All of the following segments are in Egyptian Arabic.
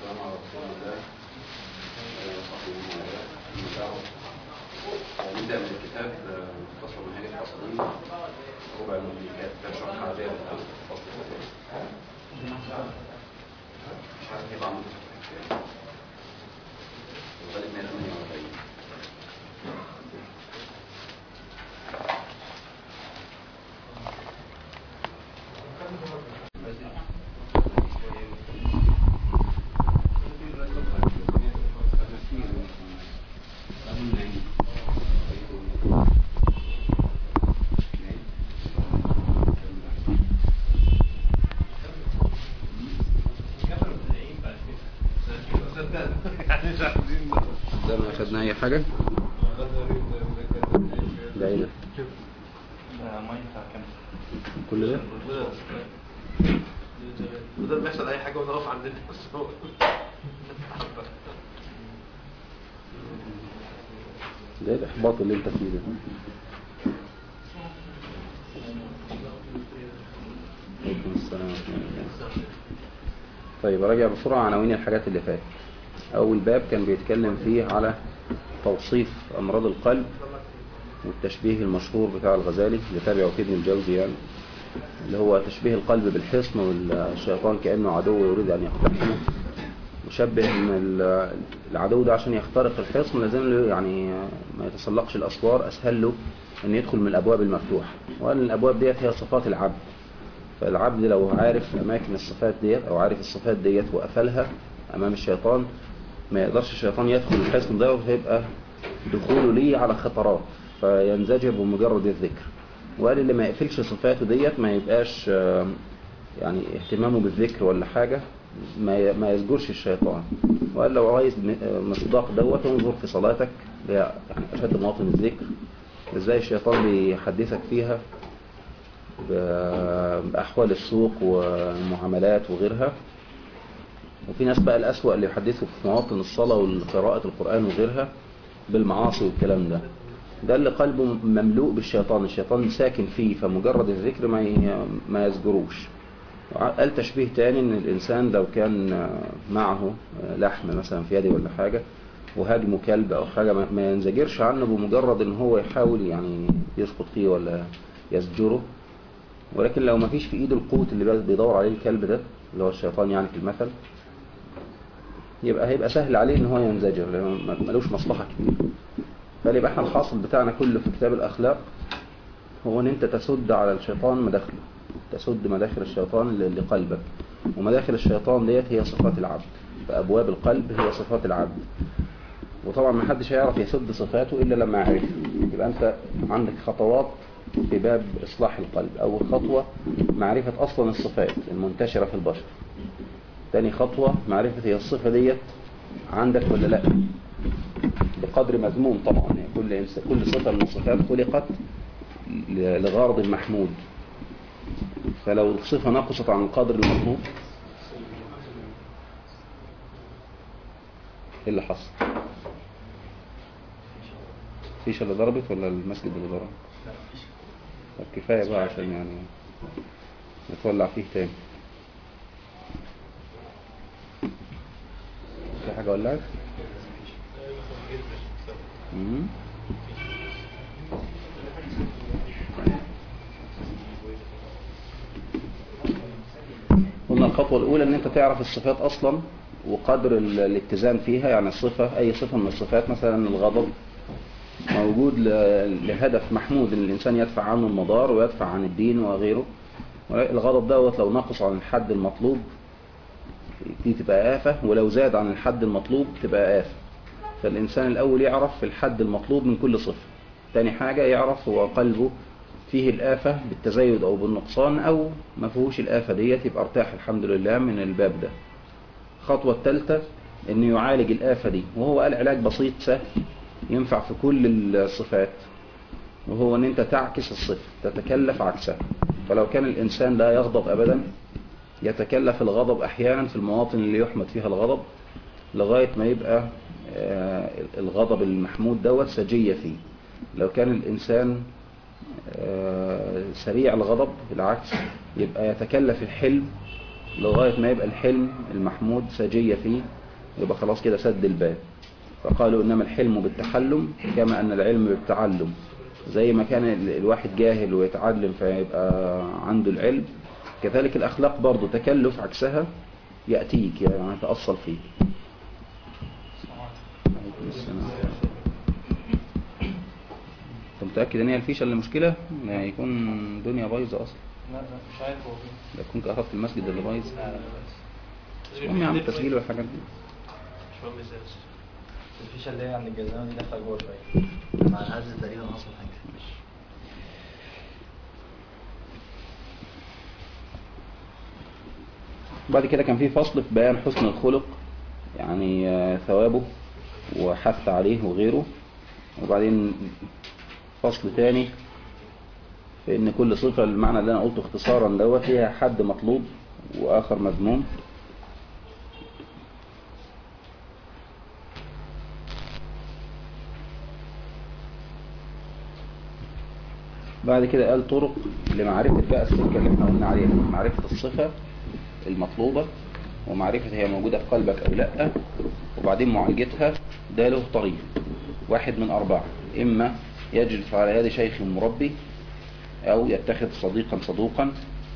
والسلام على رسول الله وصحبه ومن والاه نبدأ من الكتاب مختصر منهج القصدين ربع المملكات كتاب شرح عربية بالأمس فصل مش عارف يبقى عمود الغالب 148 ده ما أخدنا أي حاجة ده إيه ده كل ده وده بيحصل اي حاجه ونقف عند بس هو ده إيه الإحباط اللي أنت فيه ده عليكم السلام ورحمة الله. طيب راجع بسرعة عناوين الحاجات اللي فاتت أول باب كان بيتكلم فيه على توصيف أمراض القلب والتشبيه المشهور بتاع الغزالي اللي تابعه في ابن الجوزي يعني اللي هو تشبيه القلب بالحصن والشيطان كأنه عدو يريد أن يقتحمه وشبه ان ال- العدو ده عشان يخترق الحصن لازم له يعني ما يتسلقش الأسوار أسهل له أن يدخل من الأبواب المفتوحة وأن الأبواب ديت هي صفات العبد فالعبد لو عارف أماكن الصفات ديت أو عارف الصفات ديت وقفلها أمام الشيطان ما يقدرش الشيطان يدخل الحصن ده وهيبقى دخوله ليه على خطرات فينزجر بمجرد الذكر وقال اللي ما يقفلش صفاته ديت ما يبقاش آه، يعني اهتمامه بالذكر ولا حاجة ما ي- ما يزجرش الشيطان وقال لو عايز م- آه، مصداق دوت انظر في صلاتك اللي هي يعني أشد مواطن الذكر ازاي الشيطان بيحدثك فيها ب- بأحوال السوق والمعاملات وغيرها وفي ناس بقى الأسوأ اللي يحدثوا في مواطن الصلاة والقراءة القرآن وغيرها بالمعاصي والكلام ده ده اللي قلبه مملوء بالشيطان الشيطان ساكن فيه فمجرد الذكر ما ي- ما يزجروش قال تشبيه تاني ان الانسان لو كان معه لحم مثلا في يده ولا حاجة وهاجمه كلب او حاجة ما- ما ينزجرش عنه بمجرد ان هو يحاول يعني يسقط فيه ولا يزجره ولكن لو ما فيش في ايده القوت اللي بيدور عليه الكلب ده اللي هو الشيطان يعني في المثل يبقى هيبقى سهل عليه ان هو ينزجر لانه ما- ملوش مصلحة كبيرة فيبقى احنا الحاصل بتاعنا كله في كتاب الاخلاق هو ان انت تسد على الشيطان مداخله تسد مداخل الشيطان ل- لقلبك ومداخل الشيطان ديت هي صفات العبد فابواب القلب هي صفات العبد وطبعا ما حدش هيعرف يسد صفاته الا لما يعرف يبقى انت عندك خطوات في باب اصلاح القلب اول خطوة معرفة اصلا الصفات المنتشرة في البشر تاني خطوة معرفة هي الصفة ديت عندك ولا لا بقدر مذموم طبعا يعني كل إنس... كل صفة من الصفات خلقت ل- لغرض محمود فلو الصفة نقصت عن القدر المطلوب ايه اللي حصل فيش اللي ضربت ولا المسجد اللي ضرب طب كفاية بقى عشان يعني نتولع فيه تاني في حاجة ولعت مم. قلنا الخطوة الأولى أن أنت تعرف الصفات أصلا وقدر ال- الاتزان فيها يعني الصفة أي صفة من الصفات مثلا الغضب موجود ل- لهدف محمود أن الإنسان يدفع عنه المضار ويدفع عن الدين وغيره ولكن الغضب دوت لو نقص عن الحد المطلوب دي تبقى آفة ولو زاد عن الحد المطلوب تبقى آفة فالإنسان الأول يعرف الحد المطلوب من كل صفة تاني حاجة يعرف هو قلبه فيه الآفة بالتزايد أو بالنقصان أو ما فيهوش الآفة ديت يبقى ارتاح الحمد لله من الباب ده الخطوة الثالثة أنه يعالج الآفة دي وهو قال علاج بسيط سهل ينفع في كل الصفات وهو أن أنت تعكس الصفة تتكلف عكسها فلو كان الإنسان لا يغضب أبدا يتكلف الغضب أحيانا في المواطن اللي يحمد فيها الغضب لغاية ما يبقى آه، الغضب المحمود دوت سجية فيه لو كان الإنسان آه، سريع الغضب بالعكس يبقى يتكلف الحلم لغاية ما يبقى الحلم المحمود سجية فيه يبقى خلاص كده سد الباب فقالوا إنما الحلم بالتحلم كما أن العلم بالتعلم زي ما كان ال- الواحد جاهل ويتعلم فيبقى عنده العلم كذلك الأخلاق برضو تكلف عكسها يأتيك يعني يتأصل فيك عليكم السلام. انت متأكد ان هي الفيشة اللي مشكلة لا يكون الدنيا بايظة اصلا لا لا مش عارف هو فين لا يكون كهربت المسجد اللي بايظ لا لا بس المهم يا عم التسجيل والحاجات دي مش مهم ازاي الفيشة اللي هي عند الجزامة دي داخلة جوه شوية مع الهز تقريبا حصل حاجة بعد كده كان في فصل في بيان حسن الخلق يعني آه، ثوابه وحث عليه وغيره وبعدين فصل تاني في ان كل صفة المعنى اللي انا قلته اختصارا دوت فيها حد مطلوب واخر مذموم بعد كده قال طرق لمعرفة بقى السكة اللي احنا قلنا عليها معرفة الصفة المطلوبة ومعرفة هي موجودة في قلبك أو لا وبعدين معالجتها ده له طريق واحد من أربعة إما يجلس على يد شيخ مربي أو يتخذ صديقا صدوقا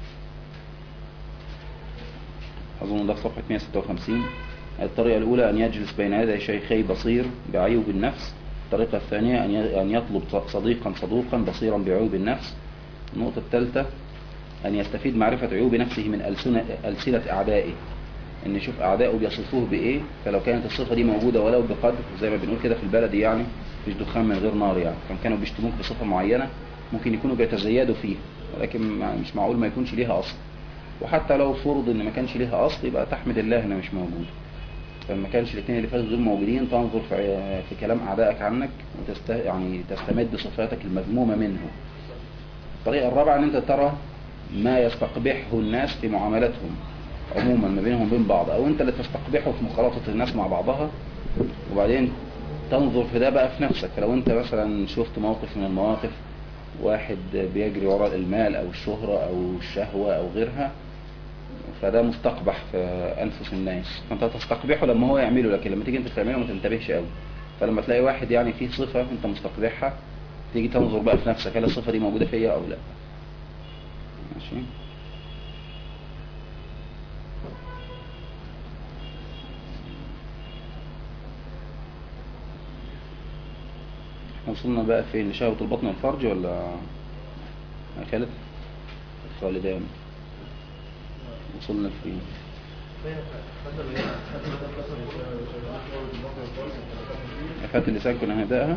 أظن ده في صفحة 156 الطريقة الأولى أن يجلس بين يدي شيخي بصير بعيوب النفس الطريقة الثانية أن ي- أن يطلب صديقا صدوقا بصيرا بعيوب النفس النقطة الثالثة أن يستفيد معرفة عيوب نفسه من ألسنة, ألسنة أعدائه أن يشوف أعدائه بيصفوه بإيه فلو كانت الصفة دي موجودة ولو بقدر زي ما بنقول كده في البلد يعني مفيش دخان من غير نار يعني كان كانوا بيشتموك بصفة معينة ممكن يكونوا بيتزيدوا فيها ولكن ما- مش معقول ما يكونش ليها أصل وحتى لو فرض ان ما كانش ليها اصل يبقى تحمد الله انها مش موجوده فما كانش الاثنين اللي فاتوا دول موجودين تنظر في, في كلام اعدائك عنك وتست يعني تستمد صفاتك المذمومه منه الطريقه الرابعه ان انت ترى ما يستقبحه الناس في معاملتهم عموما ما بينهم وبين بعض او انت اللي تستقبحه في مخالطه الناس مع بعضها وبعدين تنظر في ده بقى في نفسك فلو انت مثلا شفت موقف من المواقف واحد بيجري وراء المال او الشهرة او الشهوة او غيرها فده مستقبح في انفس الناس فانت تستقبحه لما هو يعمله لكن لما تيجي انت تعمله ما تنتبهش قوي فلما تلاقي واحد يعني فيه صفة انت مستقبحها تيجي تنظر بقى في نفسك هل الصفة دي موجودة فيا او لا ماشي وصلنا بقى فين لشهوة البطن والفرج ولا يا خالد خالدان وصلنا فين افات اللسان كنا هنبدأها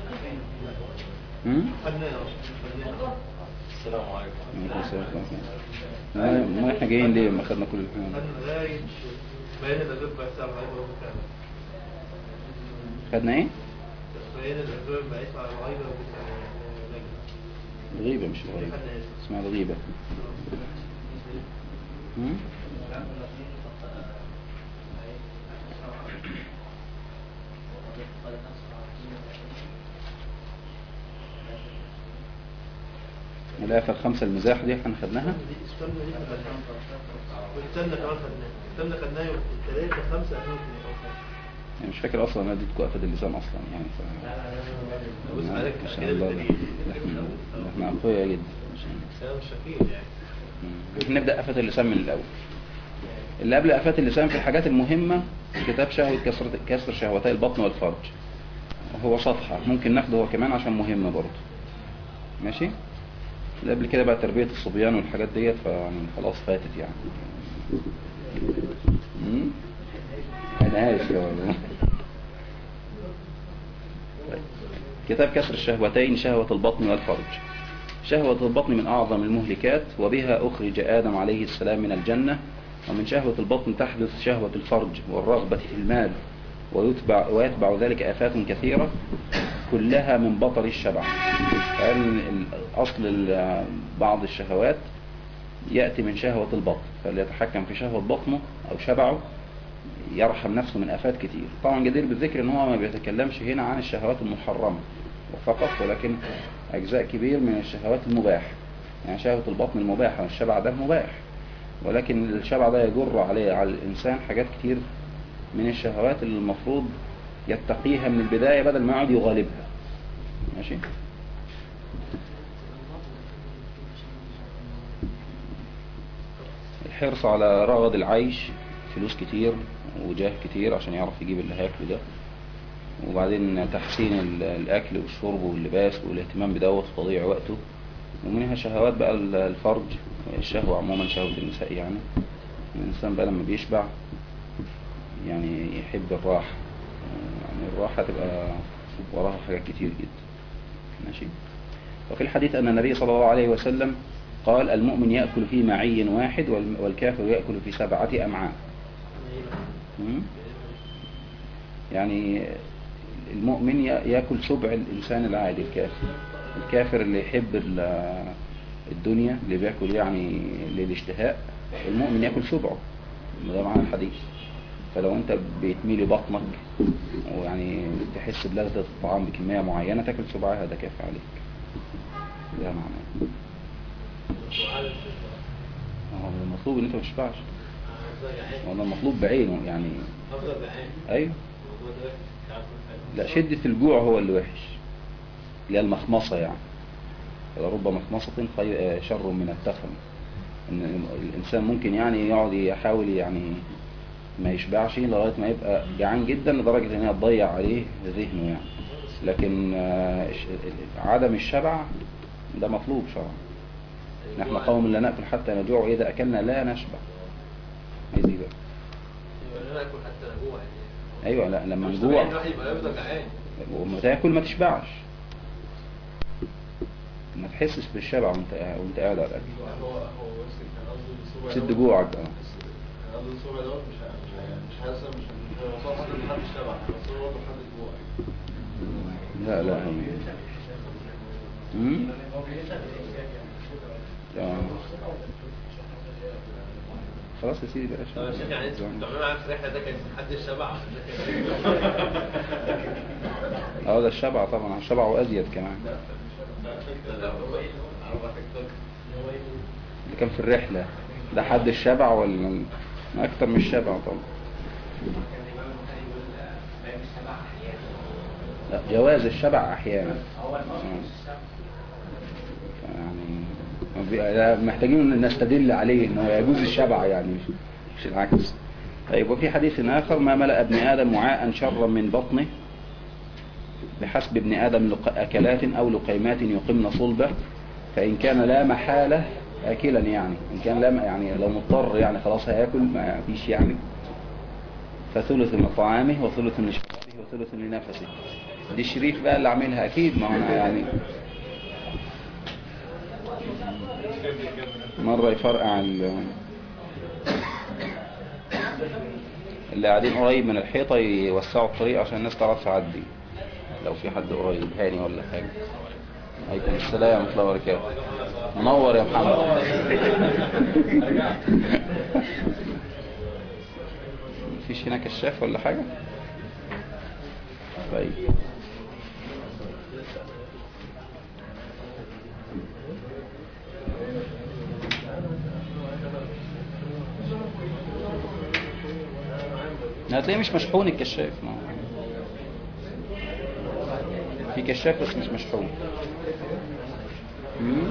هم؟ السلام عليكم عليكم السلام ورحمة الله. ما ما احنا جايين ليه ما خدنا كل الحاجات خدنا لغاية بيان الأسباب بعيسى على الغيبة والبتاع خدنا ايه بيان الأسباب بعيسى على الغيبة والبتاع الغيبة مش الغيبة خدنا ايه؟ اسمها الغيبة هم؟ الآفة الخمسة المزاح دي احنا خدناها استنى دي خدناها واستنى كمان خدناها استنى خدناها يوم الثلاثة خمسة ألفين يعني مش فاكر اصلا انا اديتكم افاد اللسان اصلا يعني ف... بص عليك ما شاء الله ده احنا احنا اقوياء جدا ما شاء الله. أنا مش فاكر يعني مم. نبدأ آفات اللسان من الأول اللي قبل آفات اللسان في الحاجات المهمة كتاب شهوة كسر كسر شهوتي البطن والفرج هو صفحة ممكن ناخده هو كمان عشان مهمة برضه ماشي اللي قبل كده بقى تربية الصبيان والحاجات ديت فيعني خلاص فاتت يعني مم؟ عينهاش يا والله. طيب. كتاب كسر الشهوتين شهوة البطن والفرج شهوة البطن من أعظم المهلكات وبها أخرج آدم عليه السلام من الجنة ومن شهوة البطن تحدث شهوة الفرج والرغبة في المال ويتبع, ويتبع ذلك آفات كثيرة كلها من بطر الشبع لأن أصل ال- بعض الشهوات يأتي من شهوة البطن فاللي يتحكم في شهوة بطنه أو شبعه يرحم نفسه من آفات كتير طبعا جدير بالذكر ان هو ما بيتكلمش هنا عن الشهوات المحرمة فقط ولكن أجزاء كبير من الشهوات المباح يعني شهوة البطن المباحة والشبع ده مباح ولكن الشبع ده يجر عليه على الإنسان حاجات كتير من الشهوات اللي المفروض يتقيها من البداية بدل ما يقعد يغالبها ماشي الحرص على رغد العيش فلوس كتير وجاه كتير عشان يعرف يجيب اللي هياكله ده وبعدين تحسين ال- الأكل والشرب واللباس والاهتمام بدوت وتضييع وقته ومنها شهوات بقى ال- الفرج الشهوة عموما شهوة النساء يعني الإنسان بقى لما بيشبع يعني يحب الراحة يعني الراحة تبقى وراها حاجات كتير جدا ماشي وفي الحديث أن النبي صلى الله عليه وسلم قال المؤمن يأكل في معي واحد وال- والكافر يأكل في سبعة أمعاء مم؟ يعني المؤمن ي- يأكل سبع الإنسان العادي الكافر الكافر اللي يحب ال- الدنيا اللي بيأكل يعني للاشتهاء المؤمن يأكل سبعه ده معنى الحديث فلو انت بيتميلي بطنك ويعني تحس بلذة الطعام بكمية معينة تاكل سبعها ده كافي عليك ده معناه هو المطلوب ان انت ما تشبعش هو ده المطلوب بعينه يعني افضل بعين ايوه الموضوع ده تعرف لا شدة الجوع هو اللي وحش اللي هي المخمصة يعني رب مخمصة خير آه، شر من التخم ان الانسان ممكن يعني يقعد يحاول يعني ما يشبعش لغاية ما يبقى جعان جدا لدرجة ان هي تضيع عليه ذهنه يعني لكن آه، ش- عدم الشبع ده مطلوب شرعا نحن قوم لا نأكل حتى نجوع وإذا أكلنا لا نشبع عايز ايه بقى يبقى انا اكل حتى انا جوع يعني ايوه لا لما مش نجوع طبيعي الواحد يبقى يفضل جعان وما تاكل ما تشبعش ما تحسش بالشبع وانت وانت قاعد على الاكل هو هو بس كان قصده الصبع سد دوت- جوعك اه كان قصده الصبع دوت مش ه- مش ه- مش حاسس مش مش هيوصل حد لحد الشبع بس هو برضه لحد الجوع لا لا امم آه. خلاص يا سيدي بقى طب يا شيخ يعني انت بتعمل معاك في الرحله ده كان حد الشبع اه ده الشبع طبعا الشبع وازيد كمان اللي كان في الرحلة ده حد الشبع ولا اكتر من الشبع طبعا لا جواز الشبع احيانا آه. يعني بي- لا، محتاجين ان نستدل عليه انه يجوز الشبع يعني مش- مش العكس طيب وفي حديث اخر ما ملأ ابن ادم وعاء شرا من بطنه بحسب ابن آدم لق- أكلات أو لقيمات يقمن صلبه فإن كان لا محالة آكلا يعني إن كان لا م- يعني لو مضطر يعني خلاص هياكل ما فيش يعني فثلث من طعامه وثلث لشرابه وثلث لنفسه دي الشريف بقى اللي عاملها أكيد ما هو أنا يعني مرة يفرقع ال- اللي قاعدين قريب من الحيطة يوسعوا الطريق عشان الناس تعرف تعدي لو في حد قريب هاني ولا حاجة عليكم السلام ورحمة الله وبركاته منور يا محمد مفيش هنا كشاف ولا حاجة طيب هتلاقيه مش مشحون الكشاف ما هو. في كشاف بس مش مشحون مم.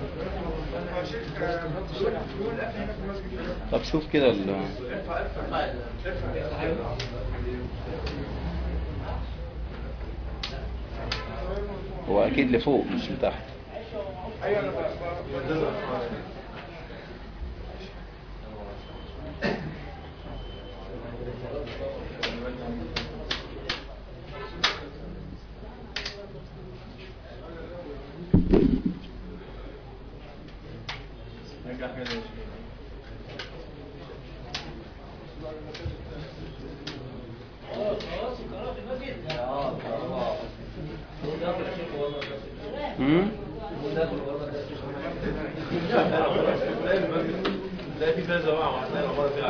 طب شوف كده ال... هو اكيد لفوق مش لتحت نرجع كده يا شيخ. مم. لا في فيها زوايا وهتلاقي العمارة فيها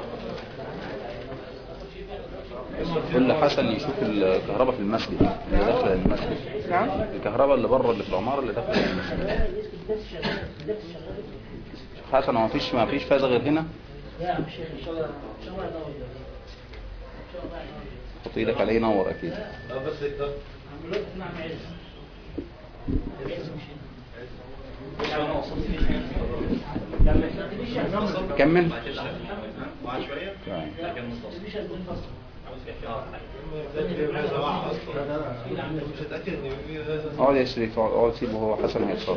كل حسن يشوف الكهرباء في المسجد اللي داخله المسجد نعم الكهرباء اللي بره اللي في العمارة اللي داخله المسجد حسن هو مفيش ما فيش فاز غير هنا لا يا عم الشيخ ان شاء الله ان شاء الله ينور ان شاء الله ينور حط ايدك عليه ينور اكيد اه بس هيك ده عم الوقت نعم عز كمل بعد شوية تمام. لكن مستوصف مش هتنفصل ده هذا وعى اصلا مش هتاكد ان في هذا اقعد يا شريف اقعد اقعد سيبه هو حسن هيتصرف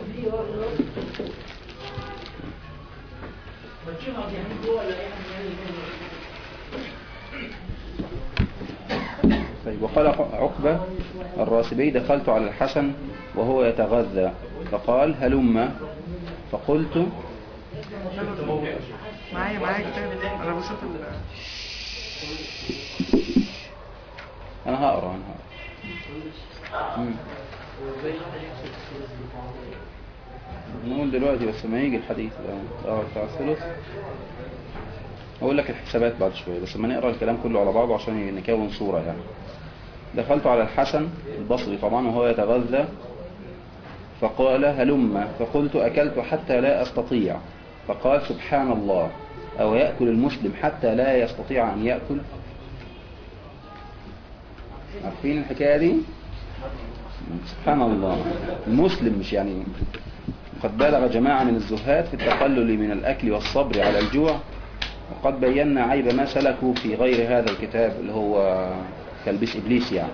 ما تشوفها بيعمل جوه ولا اي حاجه طيب وقال عقبة الراسبي دخلت على الحسن وهو يتغذى فقال هلم فقلت معايا معايا كتاب انا بصيت ال انا هقرا انا هقرا مم. نقول دلوقتي بس ما يجي الحديث ده اه بتاع الثلث اقول لك الحسابات بعد شويه بس ما نقرا الكلام كله على بعضه عشان نكون صوره يعني دخلت على الحسن البصري طبعا وهو يتغذى فقال هلم فقلت أكلت حتى لا أستطيع فقال سبحان الله أو يأكل المسلم حتى لا يستطيع أن يأكل عارفين الحكاية دي سبحان الله المسلم مش يعني قد بالغ جماعة من الزهاد في التقلل من الأكل والصبر على الجوع وقد بينا عيب ما سلكوا في غير هذا الكتاب اللي هو تلبيس إبليس يعني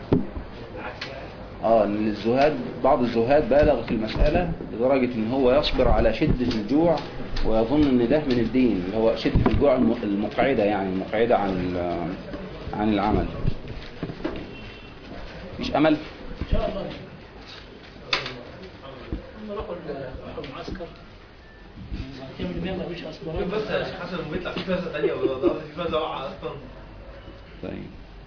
اه ان الزهاد بعض الزهاد بالغ في المسألة لدرجة ان هو يصبر على شدة الجوع ويظن ان ده من الدين اللي هو شدة الجوع الم- المقعدة يعني المقعدة عن ال- عن العمل مش امل ان شاء الله هم راحوا ال- راحوا المعسكر كم المية ما فيش اسمران بس يا شيخ حسن لما بيطلع في فازه ثانيه ولا ده في فازه وعى اصلا طيب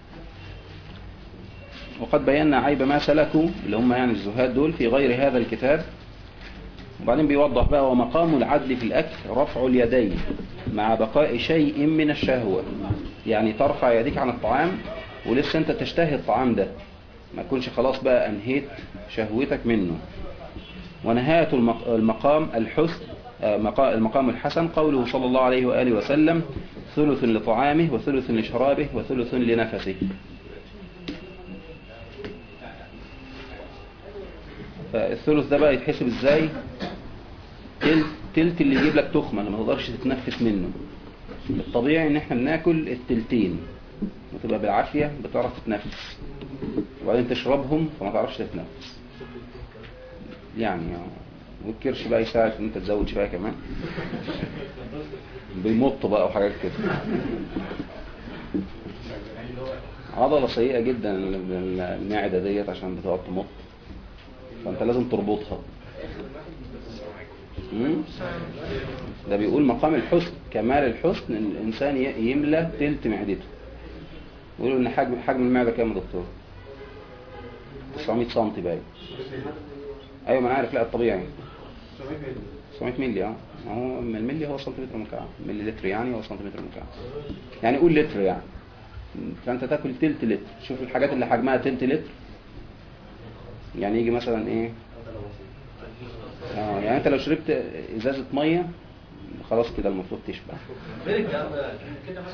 وقد بينا عيب ما سلكوا اللي هم يعني الزهاد دول في غير هذا الكتاب وبعدين بيوضح بقى ومقام العدل في الأكل رفع اليدين مع بقاء شيء من الشهوة يعني ترفع يديك عن الطعام ولسه انت تشتهي الطعام ده ما تكونش خلاص بقى أنهيت شهوتك منه ونهاية المق- المقام الحسن آه، مقا- المقام الحسن قوله صلى الله عليه وآله وسلم ثلث لطعامه وثلث لشرابه وثلث لنفسه فالثلث ده بقى يتحسب ازاي تلت, تلت اللي يجيب لك تخمة ما تقدرش تتنفس منه الطبيعي ان احنا بناكل التلتين وتبقى بالعافية بتعرف تتنفس وبعدين تشربهم فما تعرفش تتنفس يعني آه. والكرش بقى يساعد ان انت تزود شوية كمان بيمط بقى وحاجات كده عضلة سيئة جدا المعدة ديت عشان بتقعد تمط فانت لازم تربطها مم؟ ده بيقول مقام الحسن كمال الحسن ان الانسان ي- يملى تلت معدته بيقولوا ان حجم حجم المعده كام يا دكتور 900 سم باين ايوه ما انا عارف لا الطبيعي 900 مللي اه ما هو من الملي هو سنتيمتر مكعب ملي لتر يعني هو سنتيمتر مكعب يعني قول لتر يعني فانت تاكل تلت لتر شوف الحاجات اللي حجمها تلت لتر يعني يجي مثلا ايه اه يعني انت لو شربت ازازة مية خلاص كده المفروض تشبع مالك يا عم كده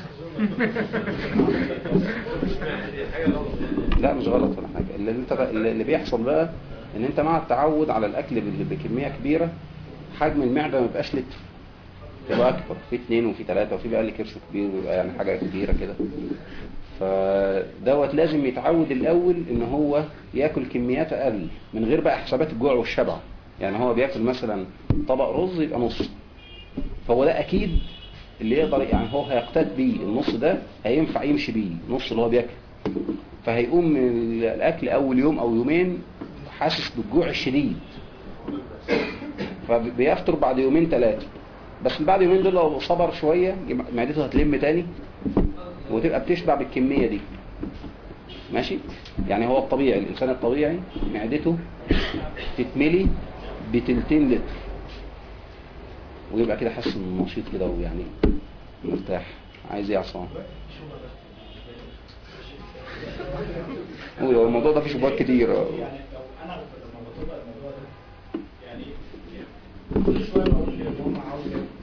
مثلا حاجه غلط لا مش غلط ولا حاجة اللي انت اللي بيحصل بقى ان انت مع التعود على الاكل بال- بكمية كبيرة حجم المعدة ما بيبقاش لتر يبقى اكبر في اتنين وفي تلاتة وفي بقى اللي كرشه كبير ويبقى يعني حاجة كبيرة كده فدوت لازم يتعود الاول ان هو ياكل كميات اقل من غير بقى حسابات الجوع والشبع يعني هو بياكل مثلا طبق رز يبقى نص فهو ده اكيد اللي يقدر يعني هو هيقتات بيه النص ده هينفع يمشي بيه النص اللي هو بياكله فهيقوم من الاكل اول يوم او يومين حاسس بالجوع الشديد فبيفطر بعد يومين ثلاثة بس بعد يومين دول لو صبر شوية معدته هتلم تاني وتبقى بتشبع بالكمية دي ماشي يعني هو الطبيعي الإنسان الطبيعي معدته تتملي بتلتين لتر ويبقى كده حاسس انه نشيط كده ويعني مرتاح عايز ايه يا عصام هو الموضوع ده فيه شبهات كتير يعني لو انا لما بطبق الموضوع ده يعني كل شويه بقول لماما عاوز اكل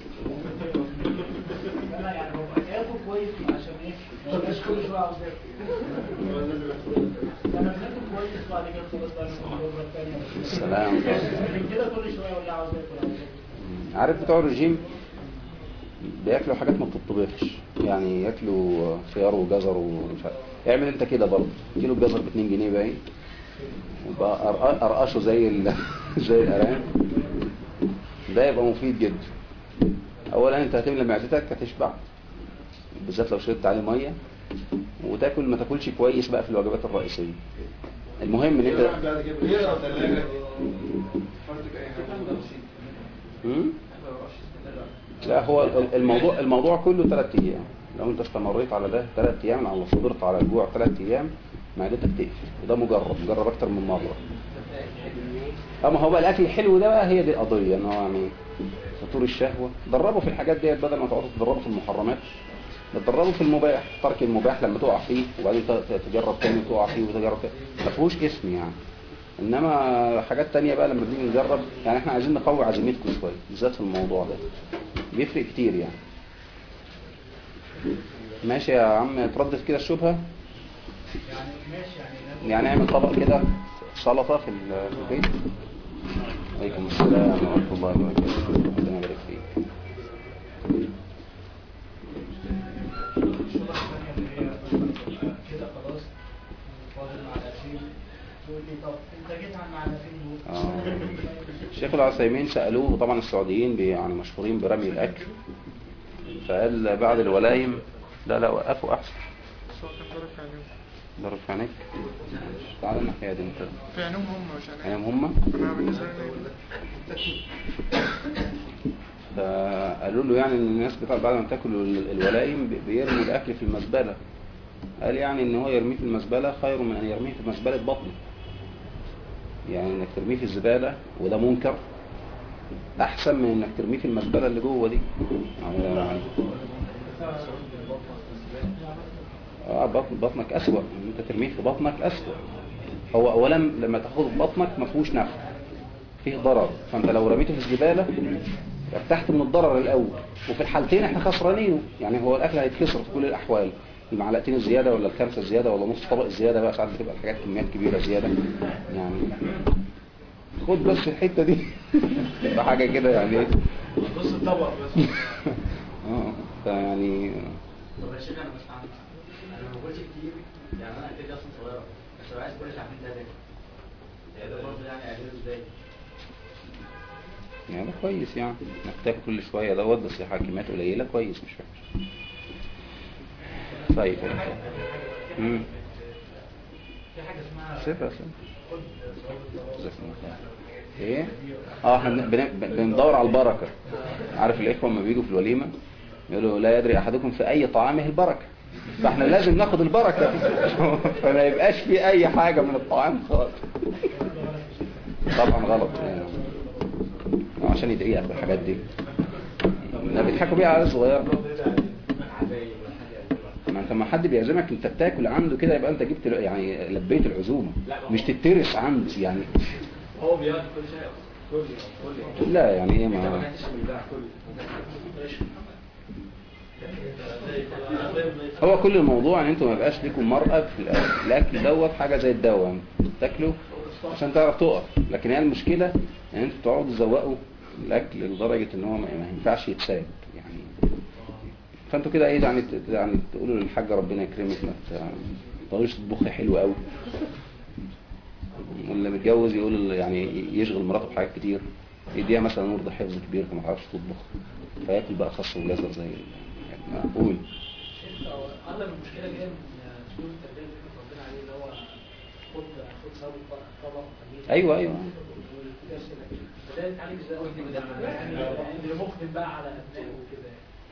كل شويه عاوز اكل انا بناكل كويس بعد كده خلاص بقى ناخد الوجبه الثانيه السلام من كده كل شويه ولا عاوز اكل عاوز اكل عارف بتوع الرجيم بياكلوا حاجات ما بتطبخش يعني ياكلوا خيار وجزر ومش عارف اعمل انت كده برضه كيلو الجزر ب 2 جنيه باين وبقى أرق- ارقشه زي ال... زي الارانب ده يبقى مفيد جدا اولا انت هتملى معدتك هتشبع بالذات لو شربت عليه ميه وتاكل ما تاكلش كويس بقى في الوجبات الرئيسيه المهم ان انت يقرا ثلاجه مم؟ لا هو ال- الموضوع الموضوع كله ثلاث ايام لو انت استمريت على ده ثلاث ايام لو صبرت على الجوع ثلاث ايام معدتك تقفل وده مجرب مجرب اكتر من مره اما هو بقى الاكل الحلو ده بقى هي دي القضيه ان هو يعني فطور الشهوه دربوا في الحاجات ديت بدل ما تقعدوا تدربوا في المحرمات تدربوا في المباح ترك المباح لما تقع فيه وبعدين ت- ت- تجرب تاني وتقع فيه وتجرب تاني ما فيهوش اسم يعني انما حاجات تانية بقى لما بنيجي نجرب يعني احنا عايزين نقوي عزيمتكم شويه بالذات في الموضوع ده بيفرق كتير يعني ماشي يا عم تردد كده الشبهه يعني ماشي يعني يعني اعمل طبق كده سلطه في ال- في البيت عليكم السلام ورحمه الله وبركاته ربنا يبارك فيك الشغله الثانيه اللي هي مثلا كده خلاص فاضل مع الاسير تقول لي طب انت جيت على المعنفين دول آه. الشيخ العثيمين سألوه طبعا السعوديين بي- يعني مشهورين برمي الأكل فقال بعد الولايم لا لا وقفوا أحسن بس هو كان ضارب في عينيهم ضرب في عينيك ماشي. تعال الناحية دي انت في عينيهم هم مش عينيهم عينيهم هم انا بالنسبه لي فقالوا له يعني ان الناس بتاع بعد ما تاكل ال- الولايم بي- بيرموا الاكل في المزبله قال يعني ان هو يرميه في المزبله خير من ان يرميه في مزبله بطنه يعني انك ترميه في الزباله وده منكر احسن من انك ترميه في المزبله اللي جوه دي يعني اه بطن بطنك اسوأ ان انت ترميه في بطنك اسوأ هو اولا لما تاخده في بطنك ما فيهوش نفع فيه ضرر فانت لو رميته في الزبالة ارتحت من الضرر الاول وفي الحالتين احنا خسرانينه يعني هو الاكل هيتكسر في كل الاحوال المعلقتين الزيادة ولا الخمسة الزيادة ولا نص طبق الزيادة بقى ساعات بتبقى الحاجات كميات كبيرة زيادة يعني خد بس الحتة دي ده حاجة كده يعني ايه نص الطبق بس اه فيعني طب يا شيخ انا مش عارف انا ما باكلش كتير يعني انا اكلتي اصلا صغيره بس لو عايز كل ساعتين ثلاثه يعني ده برضه يعني اعمله ازاي؟ يعني ده كويس يعني انك تاكل كل شوية دوت بس حكمات قليلة كويس مش وحش طيب امم في حاجه اسمها سيبها سيبها جزاكم الله خير. ايه اه احنا بن- بن- بندور على البركة عارف الاخوة لما بيجوا في الوليمة يقولوا لا يدري احدكم في اي طعامه البركة فاحنا لازم ناخد البركة فما يبقاش في اي حاجة من الطعام خالص طبعا غلط يعني. عشان يدعي لك بالحاجات دي لا بيضحكوا بيها على الصغير ما انت لما حد بيعزمك انت بتاكل عنده كده يبقى انت جبت له- يعني لبيت العزومه مش تترس عنده يعني هو بياكل كل شيء كل يوم كل يوم لا يعني ايه انت ما ما اكلتش بيباع كل هو كل الموضوع ان انتوا ما يبقاش ليكم مرأة في الاكل الاكل دوت حاجه زي الدواء تاكله عشان تعرف تقف لكن هي المشكله ان انتوا تقعدوا تزوقوا الاكل لدرجه ان هو ما ما ينفعش يتساب يعني فانتوا كده ايه يعني ت- يعني تقولوا للحاجه ربنا يكرمك ما ت- ما تقولوش تطبخي حلو قوي واللي متجوز يقول يعني يشغل مراته بحاجات كتير يديها مثلا نور حفظ كبير فما تعرفش تطبخ فياكل بقى خس وجزر زي ال- يعني معقول اغلب المشكله جايه من اسلوب التربيه اللي احنا اتربينا عليه اللي هو خد خد ثوب طبق وخليه ايوه ايوه ده اتعلم ازاي يعني اللي مقدم بقى على ابنائه وكده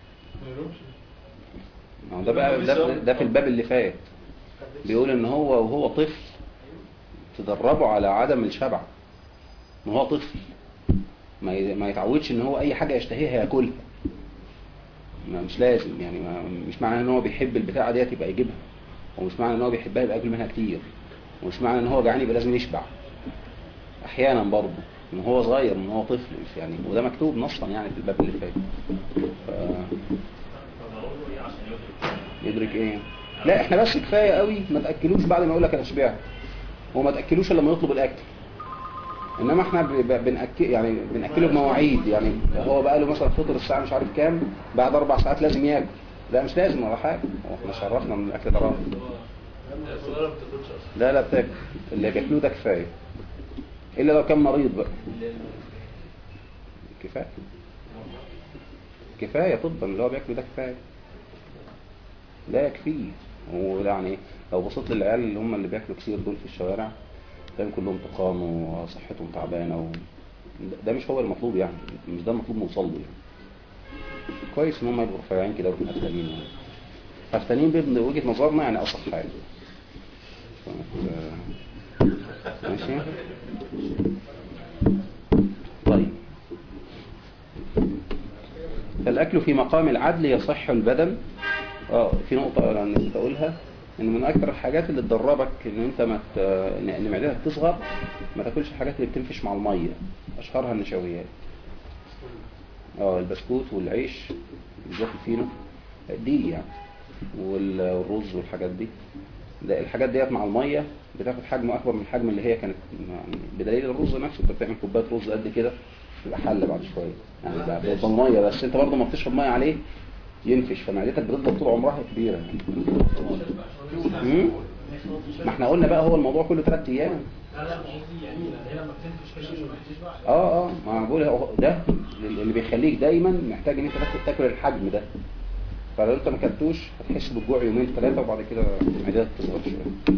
ما هو ده بقى ده, ده في الباب اللي فات بيقول ان هو وهو طفل تدربه على عدم الشبع ما هو طفل ما ي- ما يتعودش ان هو اي حاجه يشتهيها ياكلها ما مش لازم يعني ما مش معنى ان هو بيحب البتاعه ديت يبقى يجيبها ومش معنى ان هو بيحبها يبقى ياكل منها كتير ومش معنى ان هو جعان يبقى لازم يشبع احيانا برضه من هو صغير من هو طفل مش يعني وده مكتوب نصا يعني في الباب اللي فات ف... يدرك ايه لا احنا بس كفايه قوي ما تاكلوش بعد ما يقول لك انا شبعت وما تاكلوش الا لما يطلب الاكل انما احنا ب- ب- بنأكل يعني بناكله بمواعيد يعني هو بقى له مثلا فطر الساعه مش عارف كام بعد اربع ساعات لازم ياكل لا مش لازم ولا حاجه هو احنا شرفنا من الاكل ده راحه الصغيرة ما بتاكلش اصلا لا لا بتاكل اللي بياكلوه ده كفايه الا لو كان مريض بقى كفايه كفايه طبا اللي هو بياكله ده كفايه لا يكفيه ويعني لو بصيت للعيال اللي هم اللي بياكلوا كتير دول في الشوارع تلاقيهم كلهم تخان وصحتهم تعبانه و... ده- ده مش هو المطلوب يعني مش ده المطلوب نوصل له يعني كويس ان هم يبقوا رفيعين كده ومهتمين يعني هفتانين بابن وجهة نظرنا يعني اصح حاجه ف- ماشي طيب فالأكل في مقام العدل يصح البدن اه في نقطة أنا نسيت أقولها إن من أكثر الحاجات اللي تدربك إن أنت ما ت... إن إن معدتك تصغر ما تاكلش الحاجات اللي بتنفش مع المية أشهرها النشويات اه البسكوت والعيش بالذات الفينو دي يعني وال- والرز والحاجات دي ده الحاجات ديت مع المية بتاخد حجم أكبر من الحجم اللي هي كانت يعني بدليل الرز نفسه أنت بتعمل كوباية رز قد كده يبقى حل بعد شوية يعني بقى بيفضل مية بس أنت برضه ما بتشرب مية عليه ينفش فمعدتك بتفضل طول عمرها كبيرة يعني. مم؟ ما احنا قلنا بقى هو الموضوع كله ثلاث أيام لا لا قصدي يعني هي لما بتنفش كده عشان ما تشبع اه اه ما أنا بقول هو ده اللي بيخليك دايما محتاج ان انت تاكل تاكل الحجم ده فلو انت ما اكلتوش هتحس بالجوع يومين ثلاثه وبعد كده معدتك تصغر شويه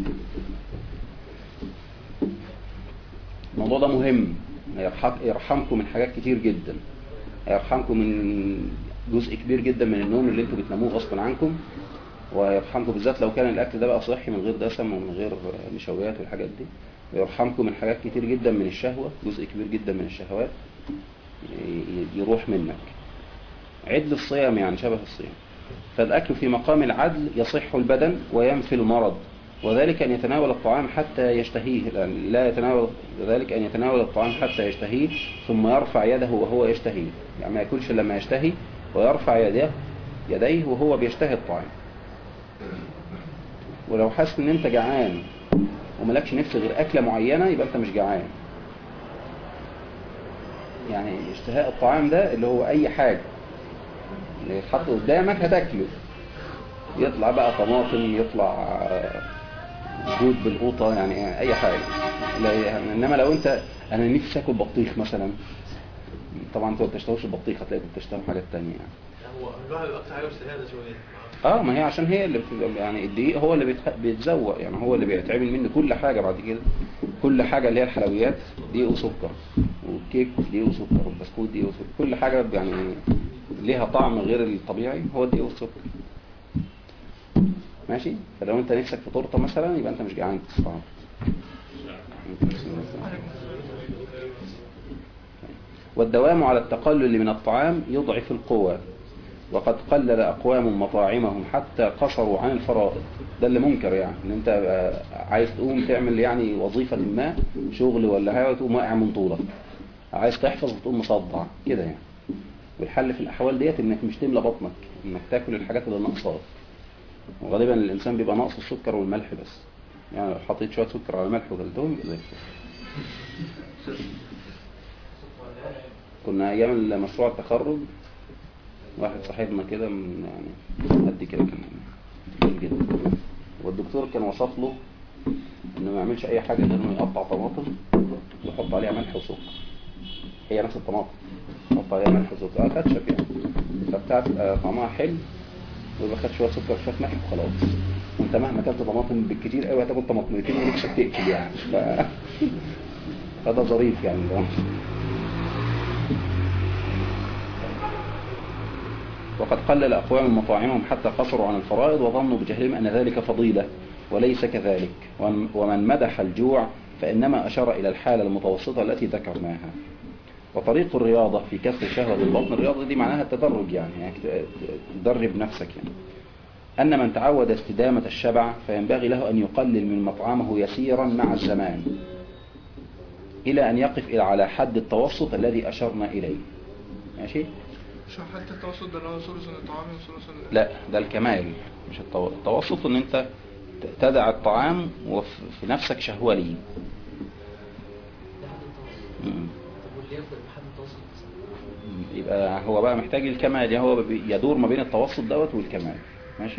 الموضوع ده مهم يرحم- يرحمكم من حاجات كتير جدا يرحمكم من جزء كبير جدا من النوم اللي انتوا بتناموه غصب عنكم ويرحمكم بالذات لو كان الاكل ده بقى صحي من غير دسم ومن غير نشويات والحاجات دي ويرحمكم من حاجات كتير جدا من الشهوة جزء كبير جدا من الشهوات ي- يروح منك عدل الصيام يعني شبه الصيام فالأكل في مقام العدل يصح البدن وينفي المرض وذلك أن يتناول الطعام حتى يشتهيه لأن لا يتناول ذلك أن يتناول الطعام حتى يشتهيه ثم يرفع يده وهو يشتهيه يعني ما ياكلش لما يشتهي ويرفع يده يديه وهو بيشتهي الطعام ولو حاسس ان انت جعان وملكش نفس غير أكلة معينة يبقى انت مش جعان يعني اشتهاء الطعام ده اللي هو أي حاجة اللي يتحط قدامك هتاكله يطلع بقى طماطم يطلع آه، جود بالقوطة يعني أي حاجة لا يعني إنما لو أنت أنا نفسي آكل بطيخ مثلا طبعا أنتوا ما بتشتهوش البطيخ هتلاقيكم بتشتهوا حاجات تانية يعني يعني هو الواحد اكتر حاجه بيستهلها ده شويه اه ما هي عشان هي اللي بت- يعني الدقيق هو اللي بيتخ- بيتزوق يعني هو اللي بيتعمل منه كل حاجة بعد كده كل حاجة اللي هي الحلويات دقيق وسكر والكيك دقيق وسكر والبسكوت دقيق وسكر كل حاجة يعني ليها طعم غير الطبيعي هو الدقيق والسكر ماشي فلو انت نفسك في تورته مثلا يبقى انت مش جعان تستعمل والدوام على التقلل من الطعام يضعف القوة وقد قلل أقوام مطاعمهم حتى قصروا عن الفرائض ده اللي منكر يعني ان انت آه، عايز تقوم تعمل يعني وظيفة ما شغل ولا حاجة وتقوم واقع من طولك عايز تحفظ وتقوم مصدع كده يعني والحل في الأحوال ديت انك مش تملى بطنك انك تاكل الحاجات اللي ناقصاك وغالبا الإنسان بيبقى ناقص السكر والملح بس يعني لو حطيت شوية سكر على ملح وكلتهم يبقى زي الفل كنا أيام مشروع التخرج واحد صاحبنا كده من يعني قد كده كان كبير جدا والدكتور كان وصف له انه ما يعملش اي حاجه غير انه يقطع طماطم ويحط عليها ملح وسكر هي نفس الطماطم يحط عليها ملح وسكر اه كاتشب يعني فبتاعت آه، طعمها حلو ويبقى خد شويه سكر وشويه ملح وخلاص وانت مهما اكلت طماطم بالكتير قوي هتاكل طماطميتين ونفسك تقتل يعني ف... فده ظريف يعني ده. وقد قلل أقوام مطاعمهم حتى قصروا عن الفرائض وظنوا بجهلهم أن ذلك فضيلة وليس كذلك ومن- ومن مدح الجوع فإنما أشار إلى الحالة المتوسطة التي ذكرناها وطريق الرياضة في كسر شهوة البطن الرياضة دي معناها التدرج يعني, يعني ت- تدرب نفسك يعني أن من تعود استدامة الشبع فينبغي له أن يقلل من مطعمه يسيرا مع الزمان إلى أن يقف إلى على حد التوسط الذي أشرنا إليه ماشي شو حالة التوسط ده اللي هو ثلث الطعام وثلث ال- لا ده الكمال مش التو- التوسط ان انت ت- تدع الطعام وفي نفسك شهوة ليه ده حد التوسط مم. طب واللي ياكل بحد التوسط مثلا يبقى هو بقى محتاج الكمال يعني هو بي- يدور ما بين التوسط دوت والكمال ماشي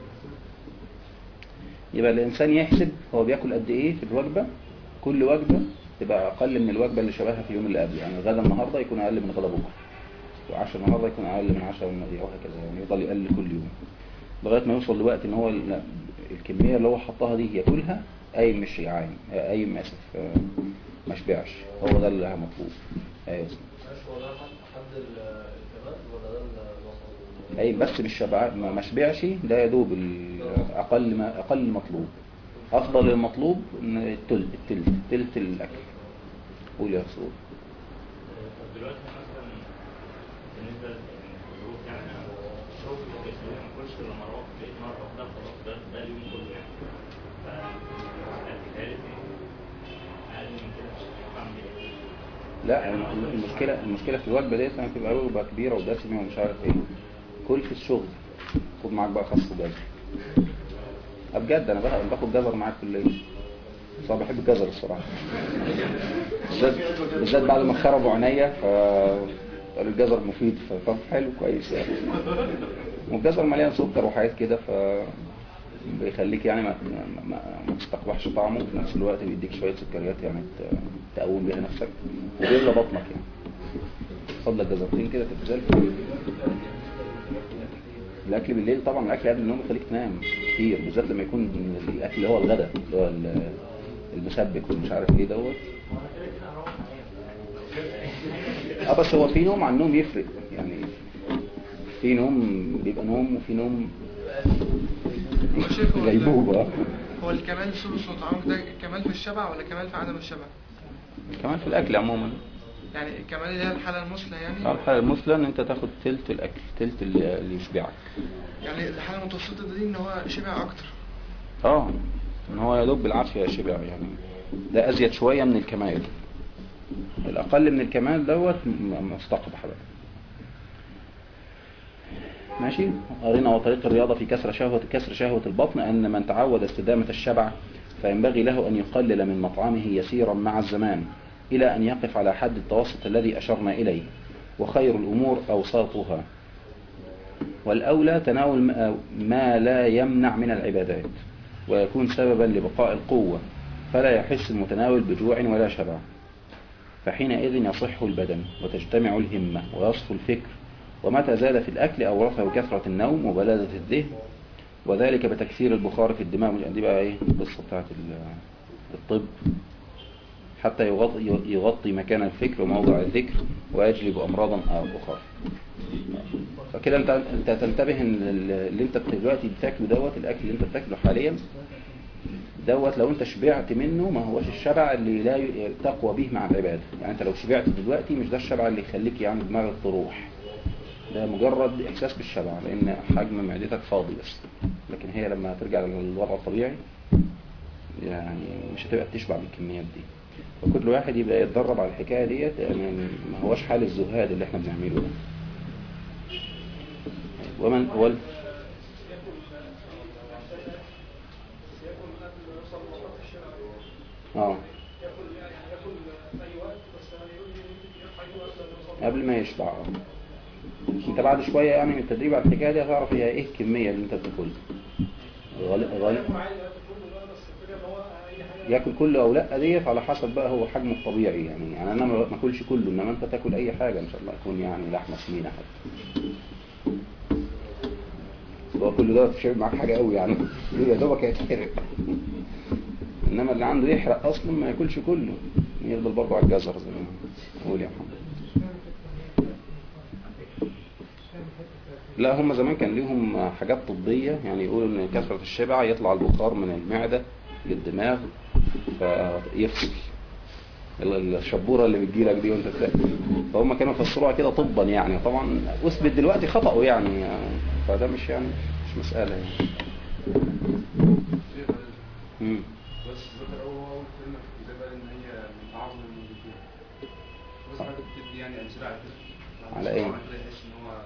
يبقى الانسان يحسب هو بياكل قد ايه في الوجبه كل وجبه تبقى اقل من الوجبه اللي شبهها في اليوم اللي قبله يعني الغدا النهارده يكون اقل من غدا بكره وعشاء النهارده يكون اقل من عشاء النهارده وهكذا يعني يفضل يقلل كل يوم لغايه ما يوصل لوقت ان هو ال- الكميه اللي هو حطها دي ياكلها قايم مش جعان قايم اسف آه، ما شبعش هو ده اللي مطلوب ايوه هو ده حد الكمال ولا ده الوسط؟ اي بس مش شبع ما ما شبعش ده يا دوب ال- اقل ما اقل المطلوب افضل المطلوب ان التلت التلت تلت الاكل قول يا رسول طب دلوقتي مثلا بالنسبه للظروف يعني انا الشغل اللي بيخليني ما اكلش الا مره واحده بقيت مره واحده خلاص ده ده اليوم كله يعني فالتالت اقل من كده مش هينفع اعمل ايه لا الم- المشكله المشكله في الوجبه ديت لما تبقى وجبه كبيره ودسمه ومش عارف ايه كل في الشغل خد معاك بقى خس وجزر أه بجد انا بقى باخد جزر معاك في الليل بس انا بحب الجزر الصراحه بالذات بالذات بعد ما خربوا عينيا ف قالوا الجزر مفيد ف- طب حلو كويس يعني والجزر مليان سكر وحاجات كده ف بيخليك يعني ما ما, ما, ما تستقبحش طعمه وفي نفس الوقت بيديك شويه سكريات يعني ت- تقوم بيها نفسك وبيملى بطنك يعني خد لك جزرتين كده تبقى زي الفل الاكل بالليل طبعا الاكل قبل النوم يخليك تنام كتير بالذات لما يكون الاكل اللي هو الغداء اللي هو ال- المسبك والمش عارف ايه دوت اه بس هو في نوم عن نوم يفرق يعني في نوم بيبقى نوم وفي نوم هو شايف هو ال- غيبوبة هو الكمال ثلث الطعام ده كمال في الشبع ولا كمال في عدم الشبع؟ كمان في الاكل عموما يعني الكمال اللي هي الحالة المثلى يعني آه، الحالة المثلى ان انت تاخد تلت الاكل تلت اللي اللي يشبعك يعني الحالة المتوسطة دي ان هو شبع اكتر اه ان هو يا دوب بالعافية شبع يعني ده ازيد شوية من الكمال الاقل من الكمال دوت م- مستقبح بقى ماشي قرينا وطريق الرياضة في كسر شهوة كسر شهوة البطن أن من تعود استدامة الشبع فينبغي له أن يقلل من مطعمه يسيرا مع الزمان إلى أن يقف على حد التوسط الذي أشرنا إليه وخير الأمور أوساطها والأولى تناول ما- ما لا يمنع من العبادات ويكون سببا لبقاء القوة فلا يحس المتناول بجوع ولا شبع فحينئذ يصح البدن وتجتمع الهمة ويصفو الفكر ومتى زاد في الأكل أورثه كثرة النوم وبلادة الذهن وذلك بتكثير البخار في الدماغ دي بقى ايه القصة بتاعت ال- الطب حتى يغطي, يغطي مكان الفكر وموضع الذكر ويجلب أمراضا أخرى فكده انت انت تنتبه ان ال- اللي انت دلوقتي بتاكله دوت الاكل اللي انت بتاكله حاليا دوت لو انت شبعت منه ما هوش الشبع اللي لا ي- تقوى به مع العبادة يعني انت لو شبعت دلوقتي مش ده الشبع اللي يخليك يعني دماغك تروح ده مجرد احساس بالشبع لان حجم معدتك فاضي بس لكن هي لما ترجع للوضع الطبيعي يعني مش هتبقى بتشبع بالكميات دي فكل واحد يبقى يتدرب على الحكاية ديت يعني ما هوش حال الزهاد اللي احنا بنعمله ده ومن وال اه قبل ما يشبع اه انت بعد شوية يعني من التدريب على الحكاية دي هتعرف هي ايه الكمية اللي انت بتاكلها غالب غالب ياكل كله او لا ديت على حسب بقى هو حجمه الطبيعي يعني يعني انا ما باكلش كله انما انت تاكل اي حاجة ان شاء الله يكون يعني لحمة سمينة حتى هو كل ده مش هيعمل معاك حاجة قوي يعني يا دوبك هيتحرق انما اللي عنده يحرق اصلا ما ياكلش كله يفضل برضه على الجزر زي ما قول يا محمد لا هم زمان كان ليهم حاجات طبية يعني يقولوا ان كثرة الشبع يطلع البخار من المعدة للدماغ فيفصل ال- الشبورة اللي بتجيلك دي وانت بتاكل فهم كانوا يفسروها كده طبا يعني طبعا اثبت دلوقتي خطأه يعني فده مش يعني مش مسألة يعني مم. بس ذكر أول أول كلمة في الكتاب قال إن هي من أعظم الموجودين بس حضرتك بتدي يعني أمثلة على كده على إيه؟ طبعاً كده يحس إن هو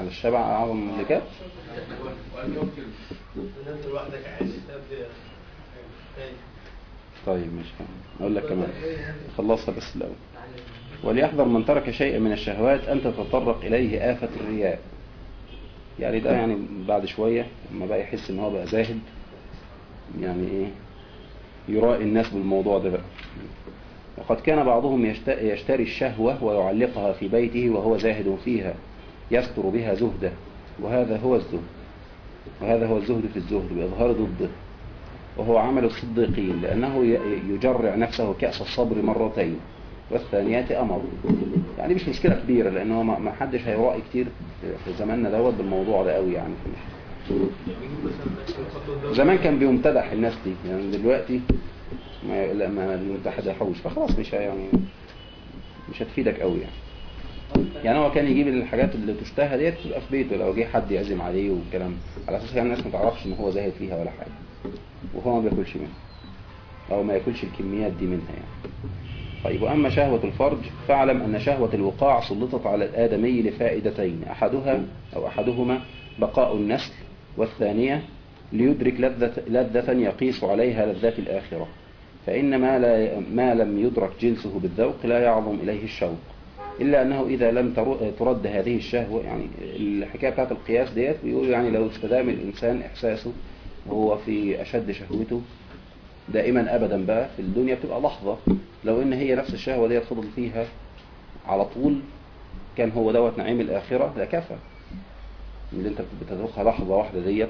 الشبع أعظم من اللكات والجواب كده نفس لوحدك عايز تبدأ تاني طيب مش فاهم أقول لك كمان خلصها بس الأول وليحذر من ترك شيئا من الشهوات أن تتطرق إليه آفة الرياء يعني ده يعني بعد شوية لما بقى يحس إن هو بقى زاهد يعني إيه يرائي الناس بالموضوع ده بقى وقد كان بعضهم يشت- يشتري الشهوة ويعلقها في بيته وهو زاهد فيها يستر بها زهده وهذا هو الزهد وهذا هو الزهد في الزهد بإظهار ضده وهو عمل الصديقين لأنه ي- يجرع نفسه كأس الصبر مرتين والثانيات أمر يعني مش مشكلة كبيرة لأنه ما ما حدش هيرائي كتير في زماننا دوت بالموضوع ده قوي يعني بيجيب مثلا الخطوة الدولة زمان كان بيمتدح الناس دي يعني دلوقتي ما لا ما بيمتدحوش فخلاص مش هي- يعني مش هتفيدك قوي يعني يعني هو كان يجيب الحاجات اللي تشتهى ديت تبقى في بيته لو جه حد يعزم عليه والكلام على اساس كان الناس ما تعرفش ان هو زاهد فيها ولا حاجه وهو ما بياكلش منها او ما ياكلش الكميات دي منها يعني طيب واما شهوه الفرج فاعلم ان شهوه الوقاع سلطت على الادمي لفائدتين احدها او احدهما بقاء النسل والثانيه ليدرك لذة, لذة يقيس عليها لذات الآخرة فإن ما, لا ما لم يدرك جنسه بالذوق لا يعظم إليه الشوق إلا أنه إذا لم تر- ترد هذه الشهوة يعني الحكاية بتاعت القياس ديت بيقول يعني لو استدام الإنسان إحساسه وهو في أشد شهوته دائما أبدا بقى في الدنيا بتبقى لحظة لو إن هي نفس الشهوة ديت فضل فيها على طول كان هو دوت نعيم الآخرة ده كفى اللي انت بتذوقها لحظة واحدة ديت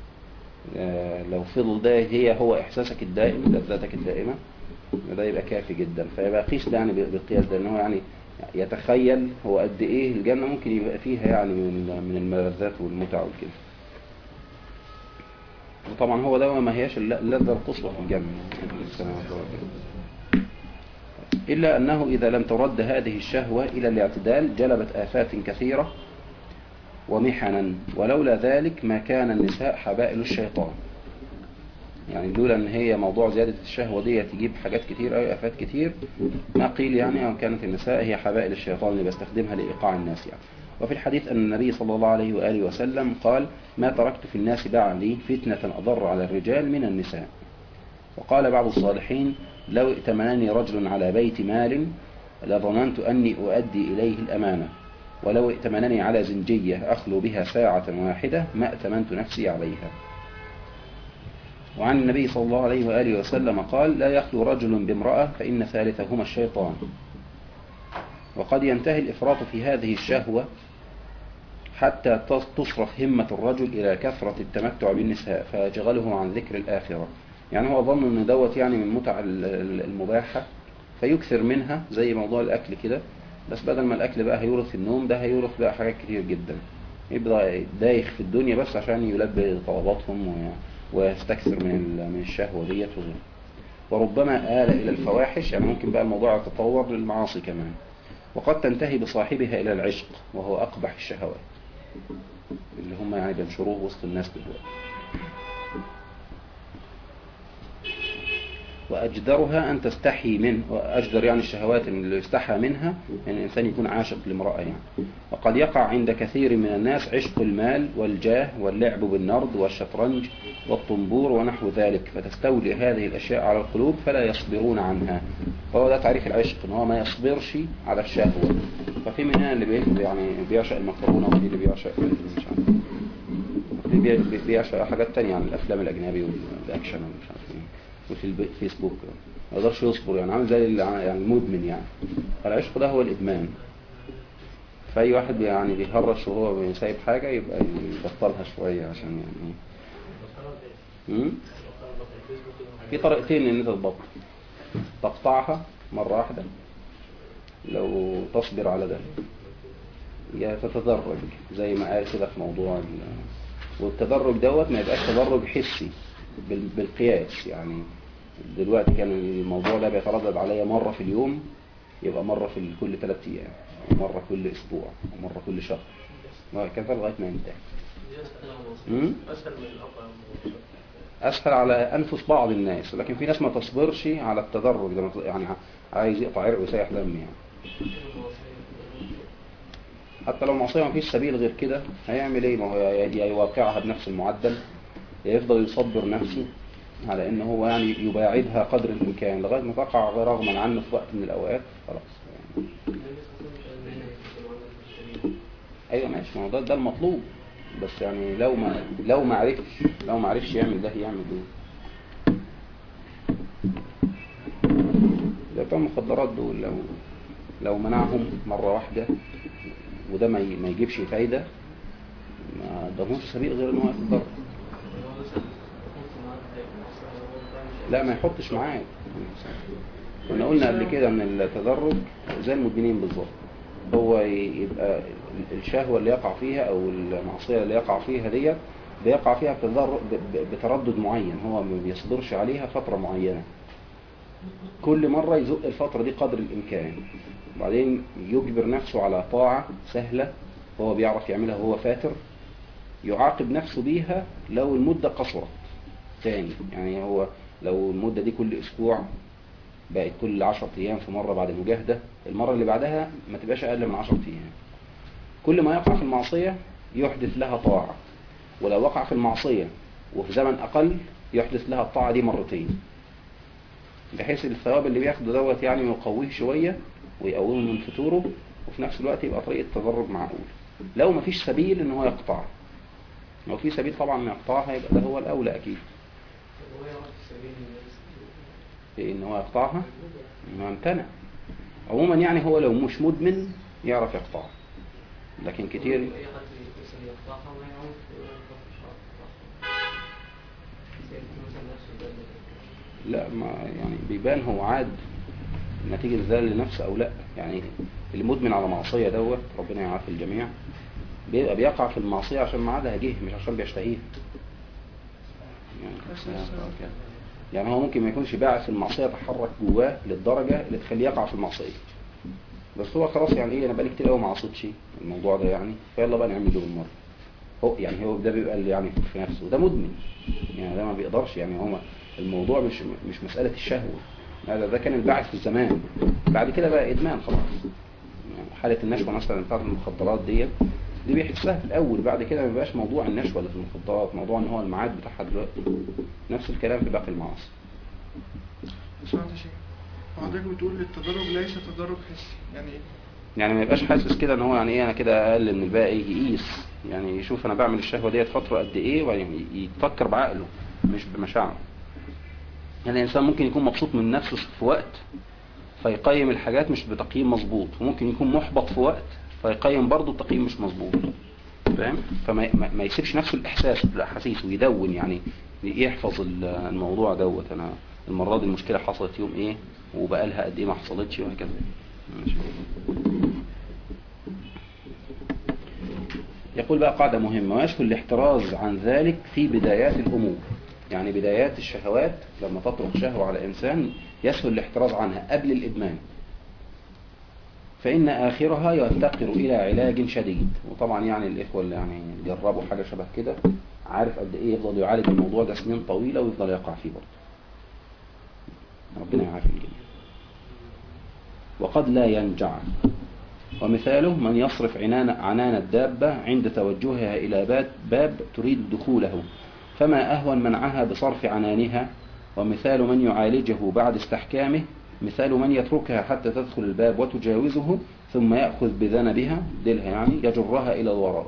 آه، لو فضل ده هي هو إحساسك الدائم لذاتك الدائمة ده يبقى كافي جدا فيبقى قيس ده يعني بالقياس ده ان هو يعني يتخيل هو قد ايه الجنة ممكن يبقى فيها يعني من من الملذات والمتع والكده وطبعا هو ده ما هياش الل- اللذة القصوى في الجنة السلامة والبركة. إلا أنه إذا لم ترد هذه الشهوة إلى الاعتدال جلبت آفات كثيرة ومحنا ولولا ذلك ما كان النساء حبائل الشيطان يعني لولا ان هي موضوع زيادة الشهوة دي تجيب حاجات كتير أو آفات كتير ما قيل يعني أو كانت النساء هي حبائل الشيطان اللي بيستخدمها لإيقاع الناس يعني وفي الحديث أن النبي صلى الله عليه وآله وسلم قال ما تركت في الناس بعدي فتنة أضر على الرجال من النساء وقال بعض الصالحين لو ائتمنني رجل على بيت مال لظننت أني أؤدي إليه الأمانة ولو ائتمنني على زنجية أخلو بها ساعة واحدة ما ائتمنت نفسي عليها وعن النبي صلى الله عليه وآله وسلم قال لا يخلو رجل بامرأة فإن ثالثهما الشيطان وقد ينتهي الإفراط في هذه الشهوة حتى تص- تصرف همة الرجل إلى كثرة التمتع بالنساء فيشغله عن ذكر الآخرة يعني هو ظن أن دوت يعني من متع ال- ال- المباحة فيكثر منها زي موضوع الأكل كده بس بدل ما الأكل بقى هيورث النوم ده هيورث بقى حاجات كتير جدا يبقى دايخ في الدنيا بس عشان يلبي طلباتهم و- ويستكثر من ال- من الشهوة ديت وغيره وربما آل إلى الفواحش يعني ممكن بقى الموضوع يتطور للمعاصي كمان وقد تنتهي بصاحبها إلى العشق وهو أقبح الشهوات اللي هم يعني بينشروه وسط الناس دلوقتي وأجدرها أن تستحي منه وأجدر يعني الشهوات اللي يستحى منها أن الإنسان يكون عاشق لامرأة يعني وقد يقع عند كثير من الناس عشق المال والجاه واللعب بالنرد والشطرنج والطنبور ونحو ذلك فتستولي هذه الأشياء على القلوب فلا يصبرون عنها فهو ده تعريف العشق ان هو ما يصبرش على الشهوة ففي مننا اللي بي يعني بيعشق المكرونة وفي اللي بيعشق مش عارف في بي- بي- بيعشق حاجات تانية عن الأفلام الأجنبي والأكشن ومش عارف ايه وفي الفيسبوك ما يقدرش يصبر يعني عامل زي اللي ع- يعني المدمن يعني فالعشق ده هو الإدمان فأي واحد بي- يعني بيهرش وهو سايب حاجة يبقى يبطلها شوية عشان يعني مم؟ في طريقتين ان انت تبطل تقطعها مرة واحدة لو تصبر على ذلك يا تتدرج زي ما قال كده في موضوع ال- والتدرج دوت ما يبقاش تدرج حسي بال- بالقياس يعني دلوقتي كان الموضوع ده بيتردد عليا مرة في اليوم يبقى مرة في ال- كل ثلاث ايام ومرة كل اسبوع ومرة كل شهر وهكذا لغاية ما ينتهي مم؟ أسهل من الأقوى اسهل على انفس بعض الناس لكن في ناس ما تصبرش على التدرج ده يعني عايز يقطع عرق ويسيح دم يعني حتى لو معصية ما فيش سبيل غير كده هيعمل ايه ما هو يا يا يواقعها بنفس المعدل يا يفضل يصبر نفسه على ان هو يعني يباعدها قدر الامكان لغاية ما تقع رغما عنه في وقت من الاوقات خلاص يعني ايوه ماشي ما هو ده, ده المطلوب بس يعني لو ما لو ما عرفش لو ما عرفش يعمل ده يعمل ايه ده بتوع المخدرات دول لو لو منعهم مرة واحدة وده ما ي- ما يجيبش فايدة ما قدامهمش سبيل غير ان هو يتضرر لا ما يحطش معاك كنا قلنا قبل كده ان التدرج زي المدمنين بالظبط هو ي- يبقى الشهوة اللي يقع فيها او المعصية اللي يقع فيها ديت بيقع فيها بتدر- ب- ب- بتردد معين هو ما بيصبرش عليها فترة معينة كل مرة يزق الفترة دي قدر الإمكان وبعدين يجبر نفسه على طاعة سهلة هو بيعرف يعملها وهو فاتر يعاقب نفسه بيها لو المدة قصرت تاني يعني هو لو المدة دي كل أسبوع بقت كل عشرة أيام في مرة بعد المجاهدة المرة اللي بعدها ما تبقاش أقل من عشرة أيام كل ما يقع في المعصية يحدث لها طاعة ولو وقع في المعصية وفي زمن أقل يحدث لها الطاعة دي مرتين بحيث الثواب اللي بياخده دوت يعني يقويه شوية ويقومه من فتوره وفي نفس الوقت يبقى طريقة تدرج معقول لو مفيش سبيل ان هو يقطع لو في سبيل طبعا ما يقطعها يبقى ده هو الأولى أكيد في ان هو يقطعها ما امتنع عموما يعني هو لو مش مدمن يعرف يقطعها لكن كتير لا ما يعني بيبان هو عاد نتيجة ذلك لنفسه أو لا يعني المدمن على معصية دوت ربنا يعافي الجميع بيبقى بيقع في المعصية عشان معادها جه مش عشان بيشتهيها يعني, يعني هو ممكن ما يكونش باعث المعصية تحرك جواه للدرجة اللي تخليه يقع في المعصية بس هو خلاص يعني ايه انا بقالي كتير قوي ما عصيتش الموضوع ده يعني فيلا بقى نعمله بالمرة هو يعني هو ده بيبقى اللي يعني في نفسه ده مدمن يعني ده ما بيقدرش يعني هو الموضوع مش مش مسألة الشهوة هذا ده كان الباعث في الزمان بعد كده بقى إدمان خلاص يعني حالة النشوة مثلا بتاعت المخدرات ديت دي بيحسها في الأول بعد كده ما بيبقاش موضوع النشوة اللي في المخدرات موضوع ان هو الميعاد بتاعها دلوقتي نفس الكلام في باقي المعاصي سؤال يا شيخ حضرتك بتقول التدرج ليس تدرج حسي يعني ايه؟ يعني ما يبقاش حاسس كده ان هو يعني ايه انا كده اقل من الباقي يقيس يعني يشوف انا بعمل الشهوة ديت فترة قد ايه وبعدين يفكر بعقله مش بمشاعره يعني الانسان ممكن يكون مبسوط من نفسه في وقت فيقيم الحاجات مش بتقييم مظبوط وممكن يكون محبط في وقت فيقيم برضه التقييم مش مظبوط فاهم فما ما- ما يسيبش نفسه الاحساس بالاحاسيس ويدون يعني يحفظ ال- الموضوع دوت انا المره دي المشكله حصلت يوم ايه وبقالها قد ايه ما حصلتش وهكذا ماشي. يقول بقى قاعدة مهمة ويشفي الاحتراز عن ذلك في بدايات الأمور يعني بدايات الشهوات لما تطرق شهوة على إنسان يسهل الاحتراز عنها قبل الإدمان فإن آخرها يفتقر إلى علاج شديد وطبعا يعني الإخوة اللي يعني جربوا حاجة شبه كده عارف قد إيه يفضل يعالج الموضوع ده سنين طويلة ويفضل يقع فيه برضه ربنا يعافي الجميع وقد لا ينجع ومثاله من يصرف عنان, عنان الدابة عند توجهها إلى باب, باب تريد دخوله فما أهون منعها بصرف عنانها ومثال من يعالجه بعد استحكامه مثال من يتركها حتى تدخل الباب وتجاوزه ثم يأخذ بذنبها ديلها يعني يجرها إلى الوراء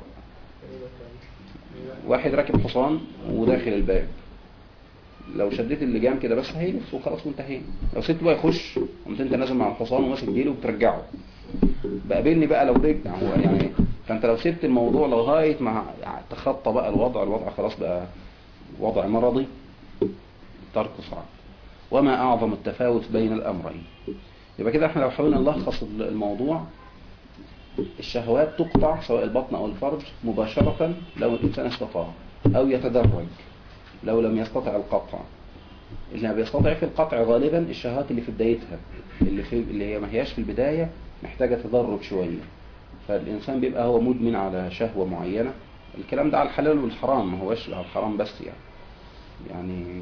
واحد راكب حصان وداخل الباب لو شديت اللجام كده بس هيلف وخلاص وانتهينا لو سبت بقى يخش قمت انت نازل مع الحصان وماسك ديله وبترجعه بقابلني بقى لو رجع هو يعني فانت لو سبت الموضوع لغايه ما تخطى بقى الوضع الوضع خلاص بقى وضع مرضي ترك صعب وما اعظم التفاوت بين الامرين يبقى كده احنا لو حاولنا نلخص الموضوع الشهوات تقطع سواء البطن او الفرج مباشرة لو الانسان استطاع او يتدرج لو لم يستطع القطع اللي بيستطيع في القطع غالبا الشهوات اللي في بدايتها اللي في اللي هي ما هياش في البداية محتاجة تدرج شوية فالإنسان بيبقى هو مدمن على شهوة معينة الكلام ده على الحلال والحرام ما هوش على الحرام بس يعني يعني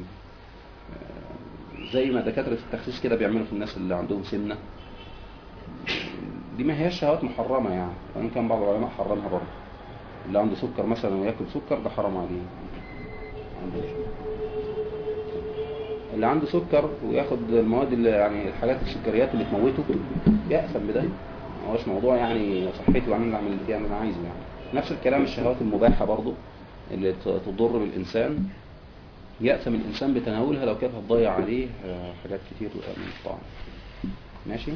آه، زي ما دكاترة التخسيس كده بيعملوا في الناس اللي عندهم سمنة دي ما هياش شهوات محرمة يعني وإن كان بعض العلماء حرمها برضه اللي عنده سكر مثلا وياكل سكر ده حرام عليه عنده اللي عنده سكر وياخد المواد اللي يعني الحاجات السكريات اللي تموته يأثم بده ما هوش موضوع يعني صحتي وعامل اعمل اللي انا عايزه يعني نفس الكلام الشهوات المباحة برضه اللي ت- تضر بالإنسان يأثم الإنسان بتناولها لو كانت هتضيع عليه آه، حاجات كتير من الطعام ماشي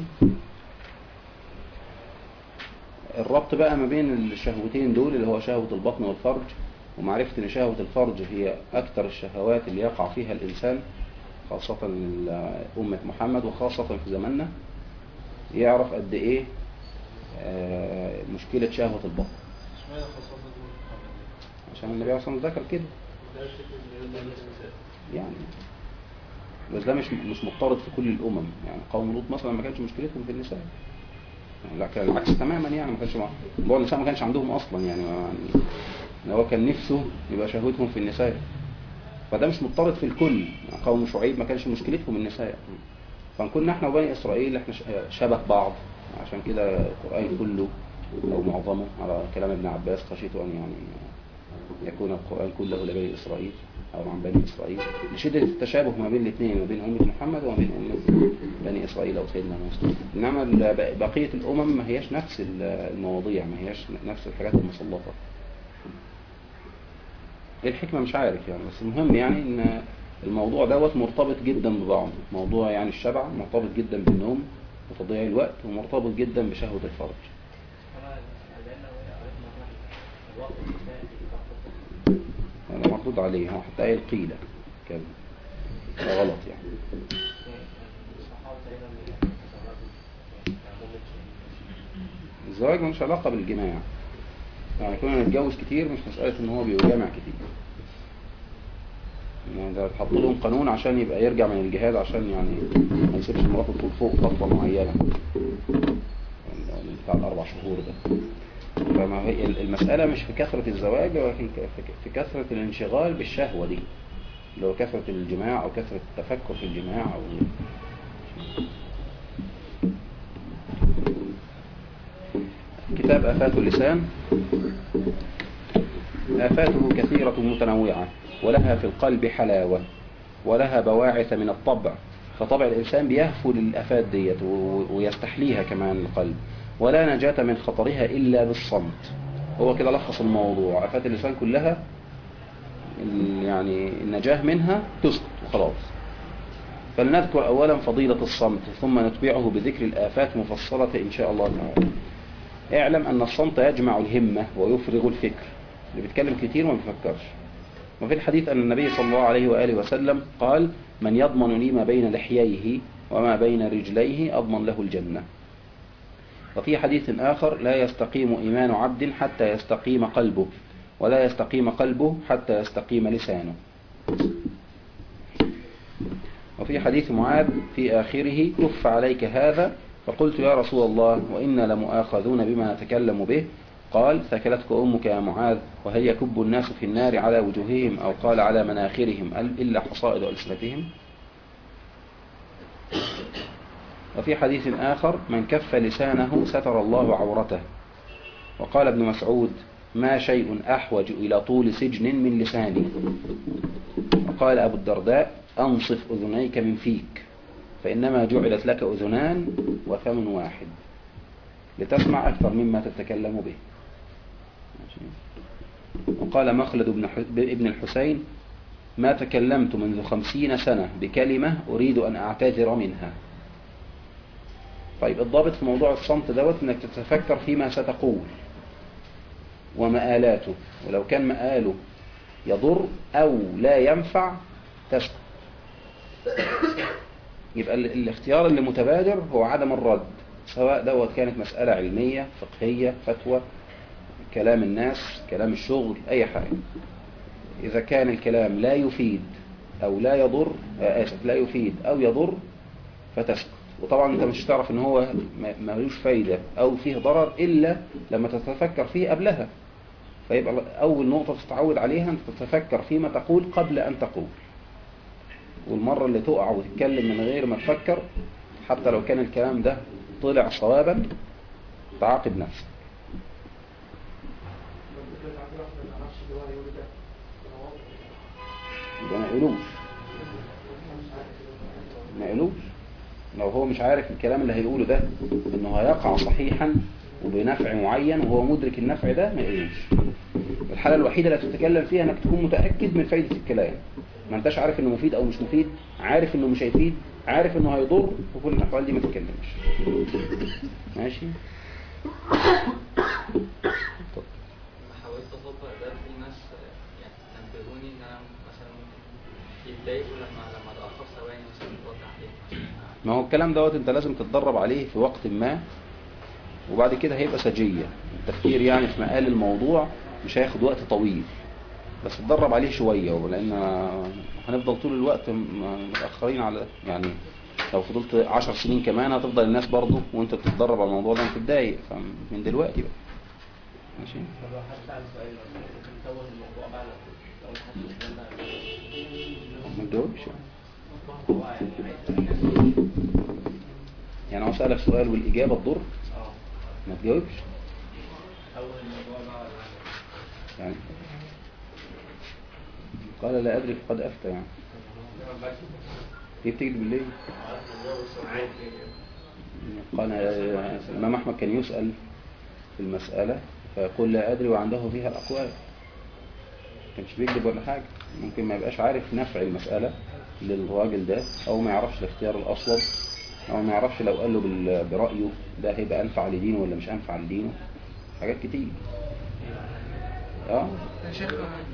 الربط بقى ما بين الشهوتين دول اللي هو شهوة البطن والفرج ومعرفة ان شهوة الفرج هي اكثر الشهوات اللي يقع فيها الانسان خاصة ال- أمة محمد وخاصة في زماننا يعرف قد ايه آه، مشكلة شهوة البطن اشمعنى خاصة دول محمد؟ عشان النبي عليه الصلاة والسلام ذكر كده ده الفكر اللي يقول لك يعني بس ده مش مش مضطرد في كل الامم يعني قوم لوط مثلا ما كانش مشكلتهم في النساء يعني لا كان العكس تماما يعني ما كانش مع- موضوع النساء ما كانش عندهم اصلا يعني, يعني هو كان نفسه يبقى شهوتهم في النساء فده مش مضطرد في الكل يعني قوم شعيب ما كانش مشكلتهم النساء فكنا احنا وبني اسرائيل احنا ش- شبه بعض عشان كده القران كله او معظمه على كلام ابن عباس خشيت ان يعني يكون القرآن كله لبني إسرائيل أو عن بني إسرائيل لشدة التشابه ما بين الاثنين ما بين أمة محمد وما بين أمة بني إسرائيل أو سيدنا موسى إنما ال- بقية الأمم ما هياش نفس ال- المواضيع ما هياش نفس الحاجات المسلطة إيه الحكمة مش عارف يعني بس المهم يعني إن الموضوع دوت مرتبط جدا ببعض موضوع يعني الشبع مرتبط جدا بالنوم وتضييع الوقت ومرتبط جدا بشهوة الفرج هذا مردود عليه هو حتى قايل قيل كذا ده غلط يعني الزواج ملوش علاقة بالجماع يعني كنا نتجوز كتير مش مسألة ان هو بيجامع كتير يعني ده اتحط لهم قانون عشان يبقى يرجع من الجهاد عشان يعني ما يسيبش مراته تطول فوق فترة معينة يعني بتاع الأربع شهور ده فما هي المسألة مش في كثرة الزواج ولكن في كثرة الانشغال بالشهوة دي اللي هو كثرة الجماع أو كثرة التفكر في الجماع أو كتاب آفات اللسان آفاته كثيرة متنوعة ولها في القلب حلاوة ولها بواعث من الطبع فطبع الإنسان بيهفو للآفات ديت و- ويستحليها كمان القلب ولا نجاة من خطرها إلا بالصمت هو كده لخص الموضوع آفات اللسان كلها ال- يعني النجاة منها تسكت وخلاص فلنذكر أولا فضيلة الصمت ثم نتبعه بذكر الآفات مفصلة إن شاء الله تعالى اعلم أن الصمت يجمع الهمة ويفرغ الفكر اللي بيتكلم كتير ما بيفكرش وفي الحديث أن النبي صلى الله عليه وآله وسلم قال من يضمن لي ما بين لحييه وما بين رجليه أضمن له الجنة وفي حديث آخر لا يستقيم إيمان عبد حتى يستقيم قلبه ولا يستقيم قلبه حتى يستقيم لسانه وفي حديث معاذ في آخره كف عليك هذا فقلت يا رسول الله وإنا لمؤاخذون بما نتكلم به قال ثكلتك أمك يا معاذ وهل يكب الناس في النار على وجوههم أو قال على مناخرهم إلا حصائد ألسنتهم وفي حديث آخر من كف لسانه ستر الله عورته وقال ابن مسعود ما شيء أحوج إلى طول سجن من لساني وقال أبو الدرداء أنصف أذنيك من فيك فإنما جعلت لك أذنان وفم واحد لتسمع أكثر مما تتكلم به وقال مخلد بن ح- ابن الحسين ما تكلمت منذ خمسين سنة بكلمة أريد أن أعتذر منها طيب الضابط في موضوع الصمت دوت انك تتفكر فيما ستقول ومآلاته ولو كان مآله يضر أو لا ينفع تسكت يبقى ال- الاختيار اللي متبادر هو عدم الرد سواء دوت كانت مسألة علمية فقهية فتوى كلام الناس كلام الشغل أي حاجة إذا كان الكلام لا يفيد أو لا يضر آه، آسف لا يفيد أو يضر فتسكت وطبعا انت مش هتعرف ان هو ما- ملوش فايدة او فيه ضرر الا لما تتفكر فيه قبلها فيبقى اول نقطة تتعود عليها انت تتفكر فيما تقول قبل ان تقول والمرة اللي تقع وتتكلم من غير ما تفكر حتى لو كان الكلام ده طلع صوابا تعاقب نفسك فكرة عبد الرحمن ما يعرفش اللي هو هيقوله ده هو يبقى ما يقولوش ما يقولوش لو هو مش عارف الكلام اللي هيقوله ده انه هيقع صحيحا وبنفع معين وهو مدرك النفع ده ما يقولوش الحالة الوحيدة اللي تتكلم فيها انك تكون متأكد من فايدة الكلام ما انتش عارف انه مفيد او مش مفيد عارف انه مش هيفيد عارف انه هيضر في كل الاحوال دي ما تتكلمش ماشي لما حاولت اطبق ده في ناس يعني تنبهوني ان انا مثلا ممكن يتضايقوا لما لما اتاخر ثواني مثلا برد عليهم ما هو الكلام دوت انت لازم تتدرب عليه في وقت ما وبعد كده هيبقى سجية التفكير يعني في مقال الموضوع مش هياخد وقت طويل بس تدرب عليه شوية لان هنفضل طول الوقت م- متأخرين على يعني لو فضلت عشر سنين كمان هتفضل الناس برضه وانت بتتدرب على الموضوع ده بتتضايق فمن دلوقتي بقى ماشي طب لو حد سأل سؤال ممكن نطول الموضوع بقى لو لو حد استنى ما تجاوبش هو يعني عايز الناس يعني هو سألك سؤال والإجابة تضر اه ما تجاوبش اول الموضوع بقى ولا يعني قال لا أدري فقد أفتى يعني هي بتكذب بالليل قال الإمام أحمد كان يسأل في المسألة فيقول لا أدري وعنده فيها الأقوال كانش بيكذب ولا حاجة ممكن ما يبقاش عارف نفع المسألة للراجل ده أو ما يعرفش الاختيار الأصوب أو ما يعرفش لو قال له بال- برأيه ده هيبقى أنفع لدينه ولا مش أنفع لدينه حاجات كتير اه يا شيخ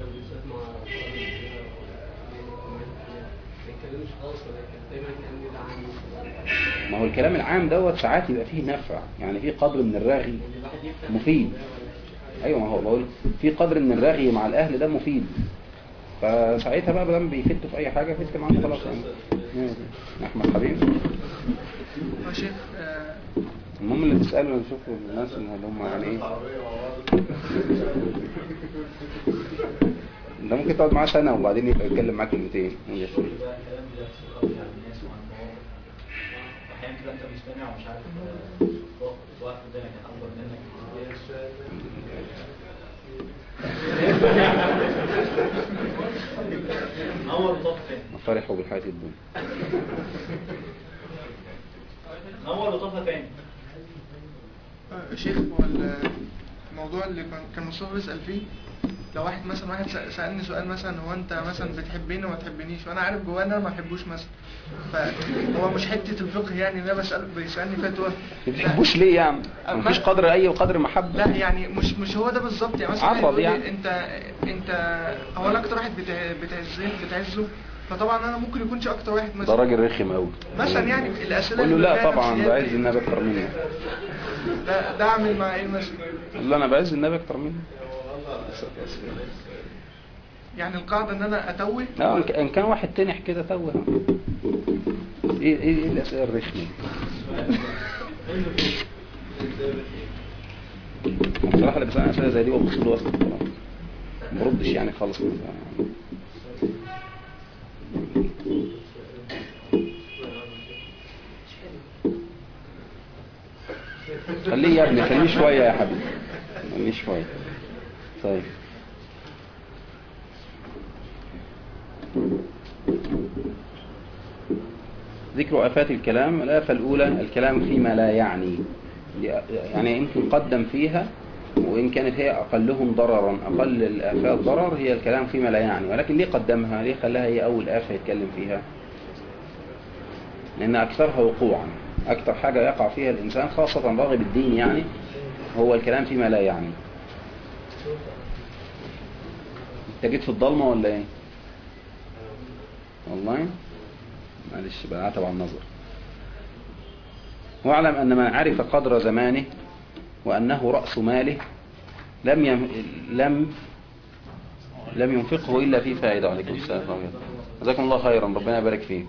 ما هو الكلام العام دوت ساعات يبقى فيه نفع يعني فيه قدر من الرغي مفيد ايوه ما هو بقول في قدر من الرغي مع الاهل ده مفيد فساعتها بقى بدل بيفتوا في اي حاجه فت معاهم خلاص يعني احمد حبيبي يا شيخ آه، المهم اللي تساله نشوف الناس اللي هم يعني ايه ده ممكن تقعد معاه سنه وبعدين يبقى يتكلم معاك كلمتين يا شيخ. بقى الكلام بيحصل قوي على الناس وعن المواقف احيانا كده انت مستمع ومش عارف آه، واقف واقف قدامك اكبر منك نور وطفي تاني فرحوا بالحياه الدنيا نور وطفي تاني آه، يا شيخ هو ال- الموضوع اللي كان- كان مصطفى بيسأل فيه لو واحد مثلا واحد سأ- سألني سؤال مثلا هو انت مثلا بتحبني وما تحبنيش وانا عارف جوايا ان انا ما بحبوش مثلا فهو مش حته الفقه يعني ان انا بسأل بيسألني فتوى ما بتحبوش ليه يعني أه، مفيش ما- قدر اي قدر محبه لا يعني مش مش هو ده بالظبط يعني مثلا عرض يقول لي يعني. انت انت هو انا اكتر واحد بتع- بتعزه بتعزه فطبعا انا ممكن يكونش اكتر واحد ده مثلا راجل رخم قوي مثلا يعني الاسئله قول له اللي لا فيها طبعا نفسيات بعز دي، النبي اكتر مني ده ده اعمل مع ايه مثلا قال له انا بعز النبي اكتر مني يعني القاعده ان انا اتوه اه إن ك- ان كان واحد تنح كده توه ايه ايه ايه الاسئله الرخمه دي بصراحه اللي بسأل اسئله زي دي ببص له وسط ما بردش يعني خالص خليه يا ابني خليه شويه يا حبيبي خليه شويه طيب ذكر آفات الكلام الآفة الأولى الكلام فيما لا يعني يعني يمكن قدم فيها وإن كانت هي أقلهم ضررا أقل الآفات ضرر هي الكلام فيما لا يعني ولكن ليه قدمها ليه خلاها هي أول آفة يتكلم فيها لأن أكثرها وقوعا أكثر حاجة يقع فيها الإنسان خاصة راغب الدين يعني هو الكلام فيما لا يعني انت جيت في الضلمة ولا ايه والله معلش بقى عتب على النظر واعلم ان من عرف قدر زمانه وانه رأس ماله لم يم... لم لم ينفقه الا في فائدة عليكم السلام ورحمة الله جزاكم الله خيرا ربنا يبارك فيك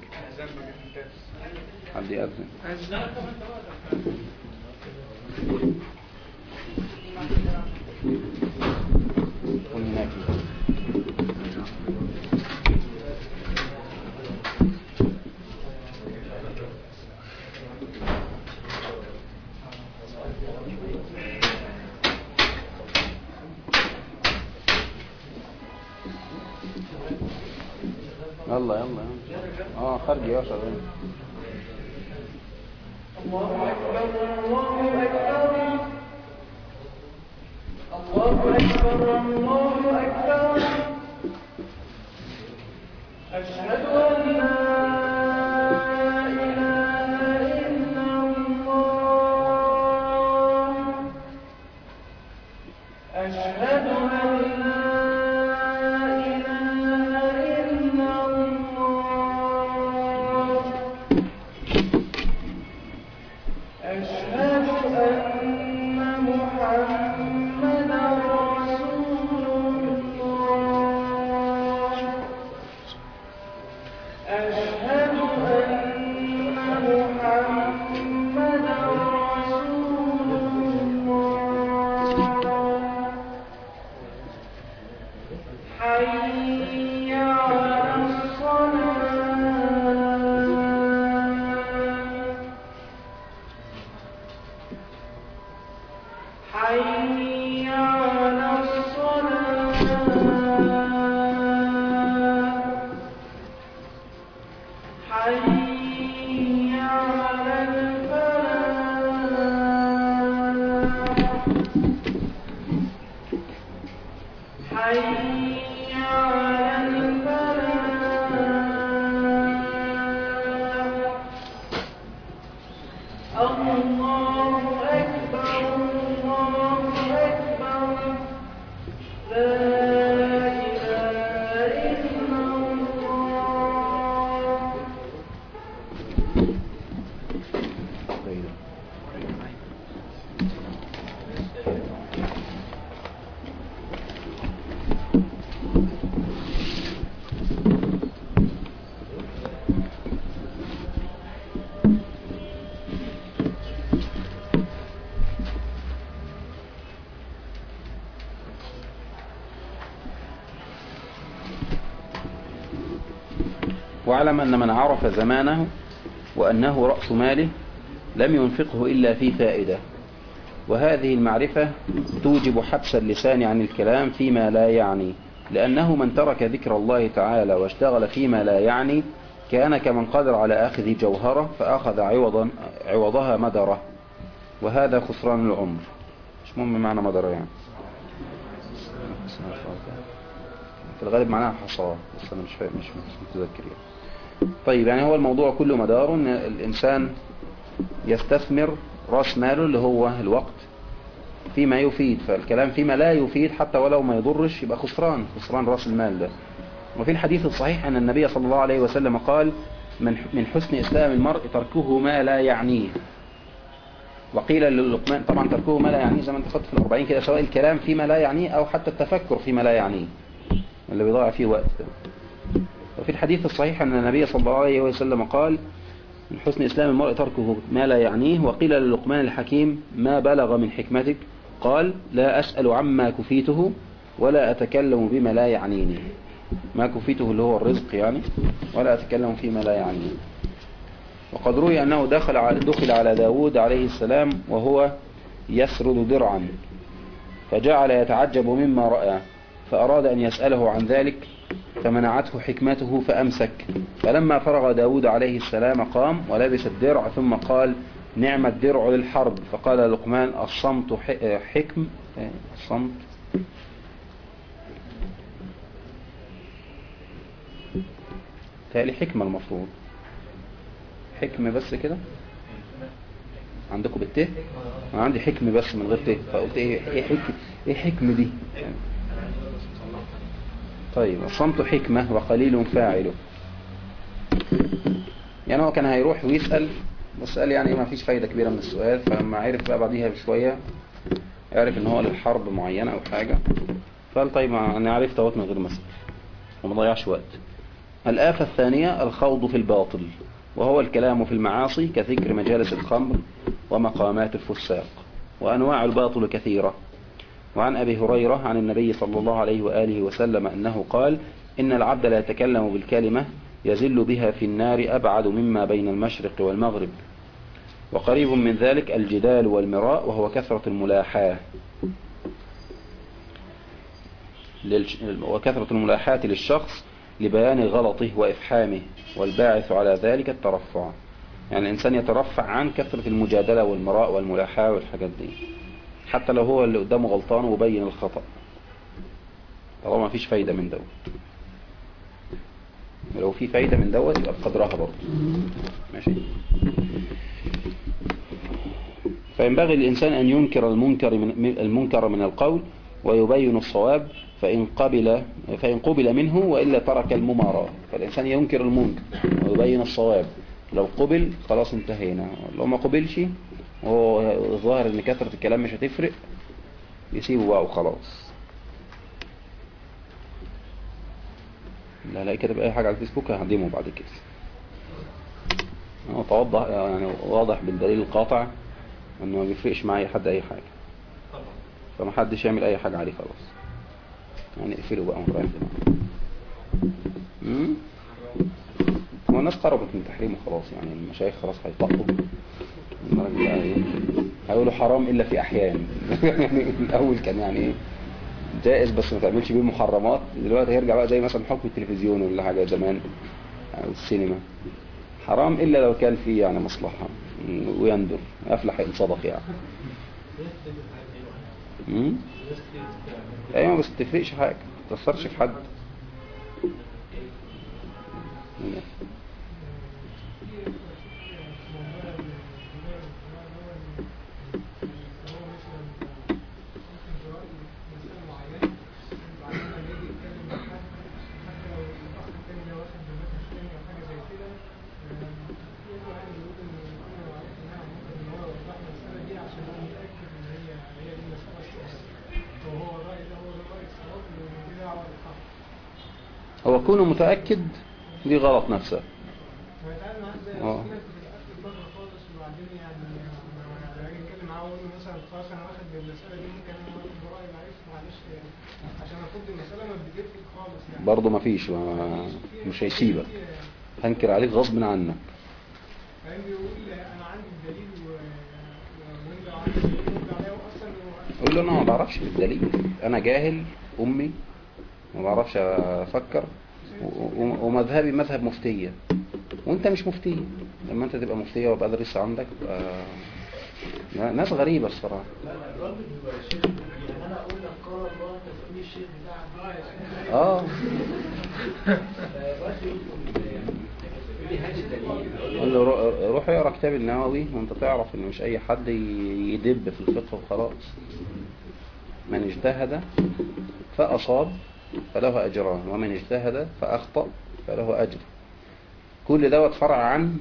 حد يأذن قل هناك يلا يلا يلا. اه خارج يا شغال الله أكبر الله أكبر الله أكبر الله أكبر أشهد أن لا إله إلا الله أشهد أن لا إله إلا الله أشهد أن محمدا رسول الله أشهد أن محمدا رسول الله حي على الصلاة حي على الصلاة حي على الفلاح حي على الفلاح الله أكبر الله أكبر لا إله إلا الله طيب. واعلم أن من عرف زمانه وأنه رأس ماله لم ينفقه إلا في فائدة وهذه المعرفة توجب حبس اللسان عن الكلام فيما لا يعني لأنه من ترك ذكر الله تعالى واشتغل فيما لا يعني كان كمن قدر على أخذ جوهرة فأخذ عوضا عوضها مدرة وهذا خسران العمر مش مهم معنى مدرة يعني في الغالب معناها حصاة بس أنا مش فاهم مش مش متذكر يعني. طيب يعني هو الموضوع كله مداره ان الانسان يستثمر راس ماله اللي هو الوقت فيما يفيد فالكلام فيما لا يفيد حتى ولو ما يضرش يبقى خسران خسران راس المال ده وفي الحديث الصحيح ان النبي صلى الله عليه وسلم قال من من حسن اسلام المرء تركه ما لا يعنيه وقيل للقمان طبعا تركه ما لا يعنيه زي ما انت خدت في الأربعين كده سواء الكلام فيما لا يعنيه او حتى التفكر فيما لا يعنيه اللي بيضيع فيه وقت ده. وفي الحديث الصحيح أن النبي صلى الله عليه وسلم قال من حسن إسلام المرء تركه ما لا يعنيه وقيل للقمان الحكيم ما بلغ من حكمتك قال لا أسأل عما كفيته ولا أتكلم بما لا يعنيني ما كفيته اللي هو الرزق يعني ولا أتكلم فيما لا يعنيني وقد روي أنه دخل على, دخل على داود عليه السلام وهو يسرد درعا فجعل يتعجب مما رأى فأراد أن يسأله عن ذلك فمنعته حكمته فأمسك فلما فرغ داود عليه السلام قام ولبس الدرع ثم قال نعم الدرع للحرب فقال لقمان الصمت ح- حكم الصمت تالي حكمة المفروض حكمة بس كده عندكم بالته انا عندي حكمة بس من غير ته فقلت ايه ايه حكمة ايه حكمة دي طيب الصمت حكمة وقليل فاعله يعني هو كان هيروح ويسأل بس قال يعني ما فيش فايدة كبيرة من السؤال فلما عرف بقى بعديها بشوية عرف ان هو للحرب معينة او حاجة فقال طيب ما انا عرفت اهوت من غير مسأل وما ضيعش وقت الآفة الثانية الخوض في الباطل وهو الكلام في المعاصي كذكر مجالس الخمر ومقامات الفساق وأنواع الباطل كثيرة وعن أبي هريرة عن النبي صلى الله عليه وآله وسلم أنه قال إن العبد لا يتكلم بالكلمة يزل بها في النار أبعد مما بين المشرق والمغرب وقريب من ذلك الجدال والمراء وهو كثرة الملاحاة للش... وكثرة الملاحاة للشخص لبيان غلطه وإفحامه والباعث على ذلك الترفع يعني الإنسان يترفع عن كثرة المجادلة والمراء والملاحاة والحاجات دي حتى لو هو اللي قدامه غلطان وبين الخطأ طالما ما فيش فايدة من دوت ولو في فايدة من دوت يبقى بقدرها برضه ماشي فينبغي للإنسان أن ينكر المنكر من المنكر من القول ويبين الصواب فإن قبل فإن قبل منه وإلا ترك المماراة فالإنسان ينكر المنكر ويبين الصواب لو قبل خلاص انتهينا لو ما قبلش وهو ظاهر ان كثرة الكلام مش هتفرق يسيبه بقى وخلاص لا لا كده بأي حاجة على الفيسبوك ههدمه بعد كده هو توضح يعني واضح بالدليل القاطع انه ما بيفرقش مع اي حد اي حاجة فما حدش يعمل اي حاجة عليه خلاص يعني اقفله بقى ونريح دماغه أمم؟ هو الناس قربت من تحريمه خلاص يعني المشايخ خلاص هيطقوا المرة بقى ايه هيقولوا حرام الا في احيان يعني الاول كان يعني ايه جائز بس ما تعملش بيه محرمات دلوقتي هيرجع بقى زي مثلا حكم التلفزيون ولا حاجة زمان او السينما حرام الا لو كان فيه يعني مصلحة ويندر افلح ان صدق يعني أمم؟ ايوه بس تفرقش حاجة ما تأثرش في حد هو كونه متأكد دي غلط نفسه اه وبعدين يعني لما اجي اتكلم معاه واقول له مثلا خلاص انا واخد بالمساله دي ممكن انا واخد برايي معلش معلش يعني عشان اخد المساله ما بتجيبش خالص يعني برضه ما فيش ما مش هيسيبك هنكر عليك غصب عنك فاهم بيقول انا عندي الدليل و... و- وانت عندك الدليل وانت عليا اصلا و... يقول له انا ما بعرفش بالدليل انا جاهل امي ما بعرفش افكر و- و- ومذهبي مذهب مفتية وانت مش مفتية لما انت تبقى مفتية وابقى ادرس عندك آه، ناس غريبة الصراحة الراجل بيبقى شيخ يعني انا اقول لك قال الله انت تقول لي الشيخ بتاعك اه فالراجل يقول لي هات الدليل قال له رو- روح اقرا كتاب النووي وانت تعرف ان مش اي حد ي- يدب في الفقه وخلاص من اجتهد فأصاب فله أجران ومن اجتهد فأخطأ فله أجر كل دوت فرع عن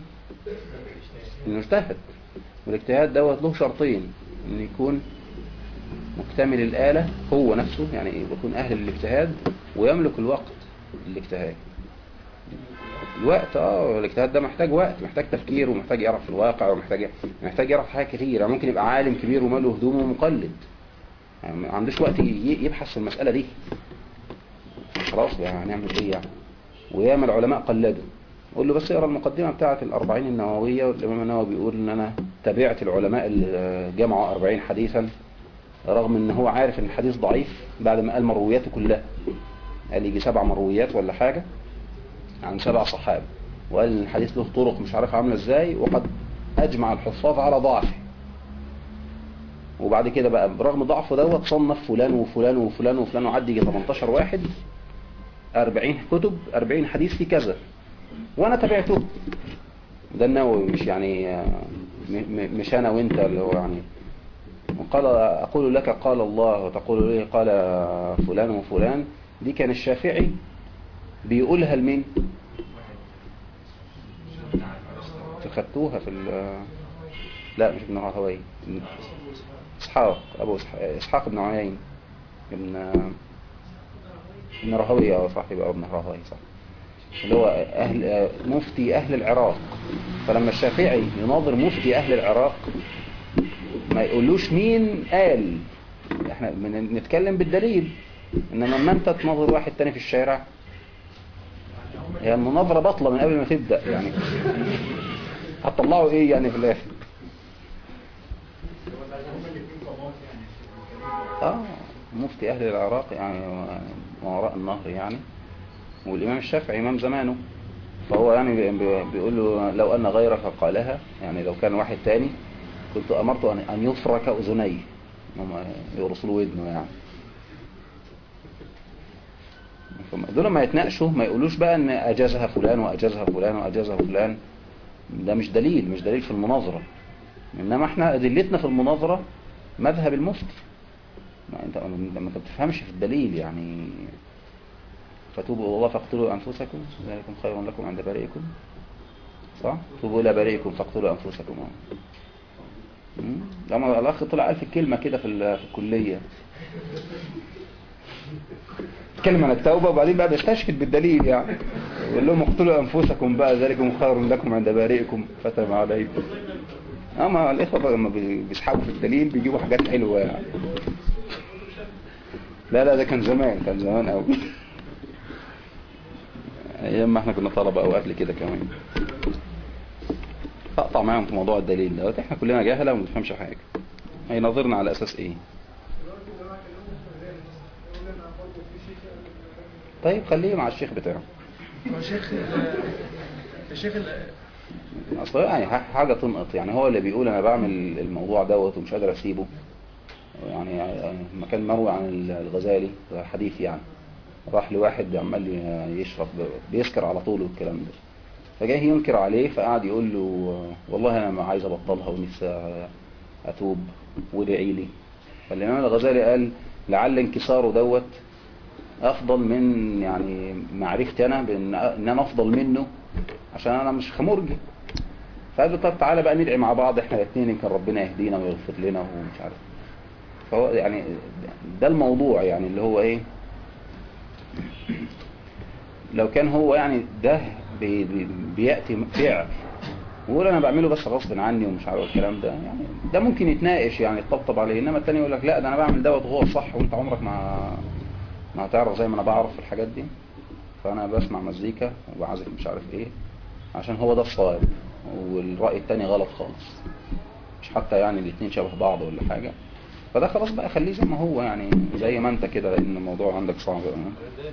انه اجتهد والاجتهاد دوت له شرطين ان يكون مكتمل الآلة هو نفسه يعني يكون أهل الاجتهاد ويملك الوقت للاجتهاد الوقت اه الاجتهاد ده محتاج وقت محتاج تفكير ومحتاج يعرف الواقع ومحتاج محتاج يعرف حاجات كتير يعني ممكن يبقى عالم كبير وماله هدومه ومقلد يعني ما عندوش وقت ي- يبحث في المسألة دي خلاص يعني هنعمل ايه يعني وياما العلماء قلدوا قول له بس اقرا المقدمة بتاعة الأربعين النووية والإمام النووي بيقول إن أنا تابعت العلماء اللي جمعوا أربعين حديثا رغم إن هو عارف إن الحديث ضعيف بعد ما قال مروياته كلها قال يجي سبع مرويات ولا حاجة عن سبع صحابة وقال إن الحديث له طرق مش عارف عاملة إزاي وقد أجمع الحفاظ على ضعفه وبعد كده بقى برغم ضعفه دوت صنف فلان وفلان وفلان وفلان وعدي يجي 18 واحد 40 كتب 40 حديث في كذا وانا تابعته ده النووي مش يعني آه، م- م- مش انا وانت اللي هو يعني وقال اقول لك قال الله وتقول لي قال فلان وفلان دي كان الشافعي بيقولها لمين خدتوها في ال- لا مش ابن راهوي اسحاق ابو إسحاق- اسحاق بن عيين ابن ابن راهوي اه صح يبقى ابن راهوي صح اللي هو اهل مفتي اهل العراق فلما الشافعي يناظر مفتي اهل العراق ما يقولوش مين قال احنا بن- نتكلم بالدليل انما لما انت تناظر واحد تاني في الشارع هي المناظرة بطلة من قبل ما تبدأ يعني هتطلعوا ايه يعني في الاخر اه مفتي اهل العراق يعني ما وراء النهر يعني والإمام الشافعي إمام زمانه فهو يعني بي- بي- بيقول له لو أن غيرك قالها يعني لو كان واحد تاني كنت أمرت أن أن يفرك أذنيه هم يرسلوا ودنه يعني فم- دول ما يتناقشوا ما يقولوش بقى ان اجازها فلان واجازها فلان واجازها فلان ده مش دليل مش دليل في المناظرة انما احنا ادلتنا في المناظرة مذهب المفتي ما انت ما انت بتفهمش في الدليل يعني فتوبوا الى الله فاقتلوا انفسكم ذلكم خير لكم عند بارئكم صح توبوا الى بارئكم فاقتلوا انفسكم اه. مم. لما الاخ طلع قال في الكلمة كده في ال- في الكلية اتكلم عن التوبة وبعدين بقى بيستشهد بالدليل يعني يقول لهم اقتلوا انفسكم بقى ذلكم خير لكم عند بارئكم فتب عليكم اما الاخوة بقى لما بي- بيسحبوا في الدليل بيجيبوا حاجات حلوة يعني لا لا ده كان زمان كان زمان قوي ايام ما احنا كنا طلبة او قبل كده كمان اقطع معاهم في موضوع الدليل دوت احنا كلنا جهلة وما بنفهمش حاجة هيناظرنا على اساس ايه طيب خليه مع الشيخ بتاعه هو شيخ ال- الشيخ ال- اصل يعني ح- حاجة تنقط يعني هو اللي بيقول انا بعمل الموضوع دوت ومش قادر اسيبه يعني يعني لما كان مروي عن الغزالي حديث يعني راح لواحد عمال ي- يشرب بيسكر على طول والكلام ده فجاه ينكر عليه فقعد يقول له والله انا ما عايز ابطلها ونفسي اتوب وادعي لي فالامام الغزالي قال لعل انكساره دوت افضل من يعني معرفتي انا بان ان انا افضل منه عشان انا مش خمرجي فقال له طب تعالى بقى ندعي مع بعض احنا الاثنين يمكن ربنا يهدينا ويغفر لنا ومش عارف فهو يعني ده الموضوع يعني اللي هو ايه لو كان هو يعني ده بي بي بيأتي فعل ويقول انا بعمله بس غصب عني ومش عارف الكلام ده يعني ده ممكن يتناقش يعني يطبطب عليه انما التاني يقول لك لا ده انا بعمل دوت وهو صح وانت عمرك ما ما هتعرف زي ما انا بعرف في الحاجات دي فانا بسمع مزيكا وبعزف مش عارف ايه عشان هو ده الصواب والرأي التاني غلط خالص مش حتى يعني الاتنين شبه بعض ولا حاجة فده خلاص بقى خليه زي ما هو يعني زي ما انت كده لان الموضوع عندك صعب اه.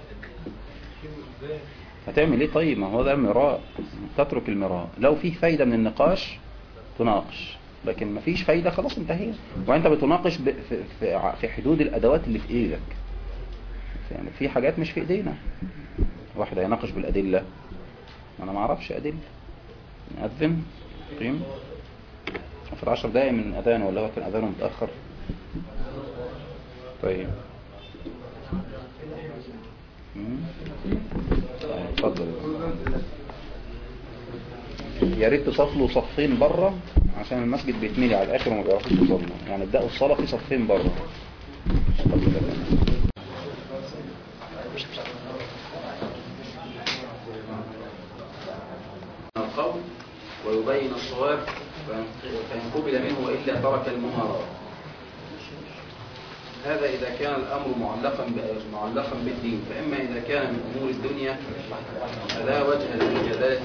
هتعمل ايه طيب ما هو ده المراء تترك المراء لو فيه فايدة من النقاش تناقش لكن ما فيش فايدة خلاص انتهينا وانت بتناقش ب- في, في, ع- في حدود الادوات اللي في ايدك يعني في حاجات مش في ايدينا واحد هيناقش بالادلة انا ما اعرفش ادلة نأذن قيم في العشر دقايق من اذان ولا هو كان اذانه متأخر طيب مم. طيب، اتفضل يا ريت تصلوا صفين بره عشان المسجد بيتملي على الاخر وما بيعرفوش يصلوا يعني ابداوا الصلاه في صفين بره اتفضل يا فندم. القول ويبين الصواب فإن قبل منه وإلا ترك المهارات هذا إذا كان الأمر معلقا ب- معلقا بالدين فإما إذا كان من أمور الدنيا فلا وجه للمجادلة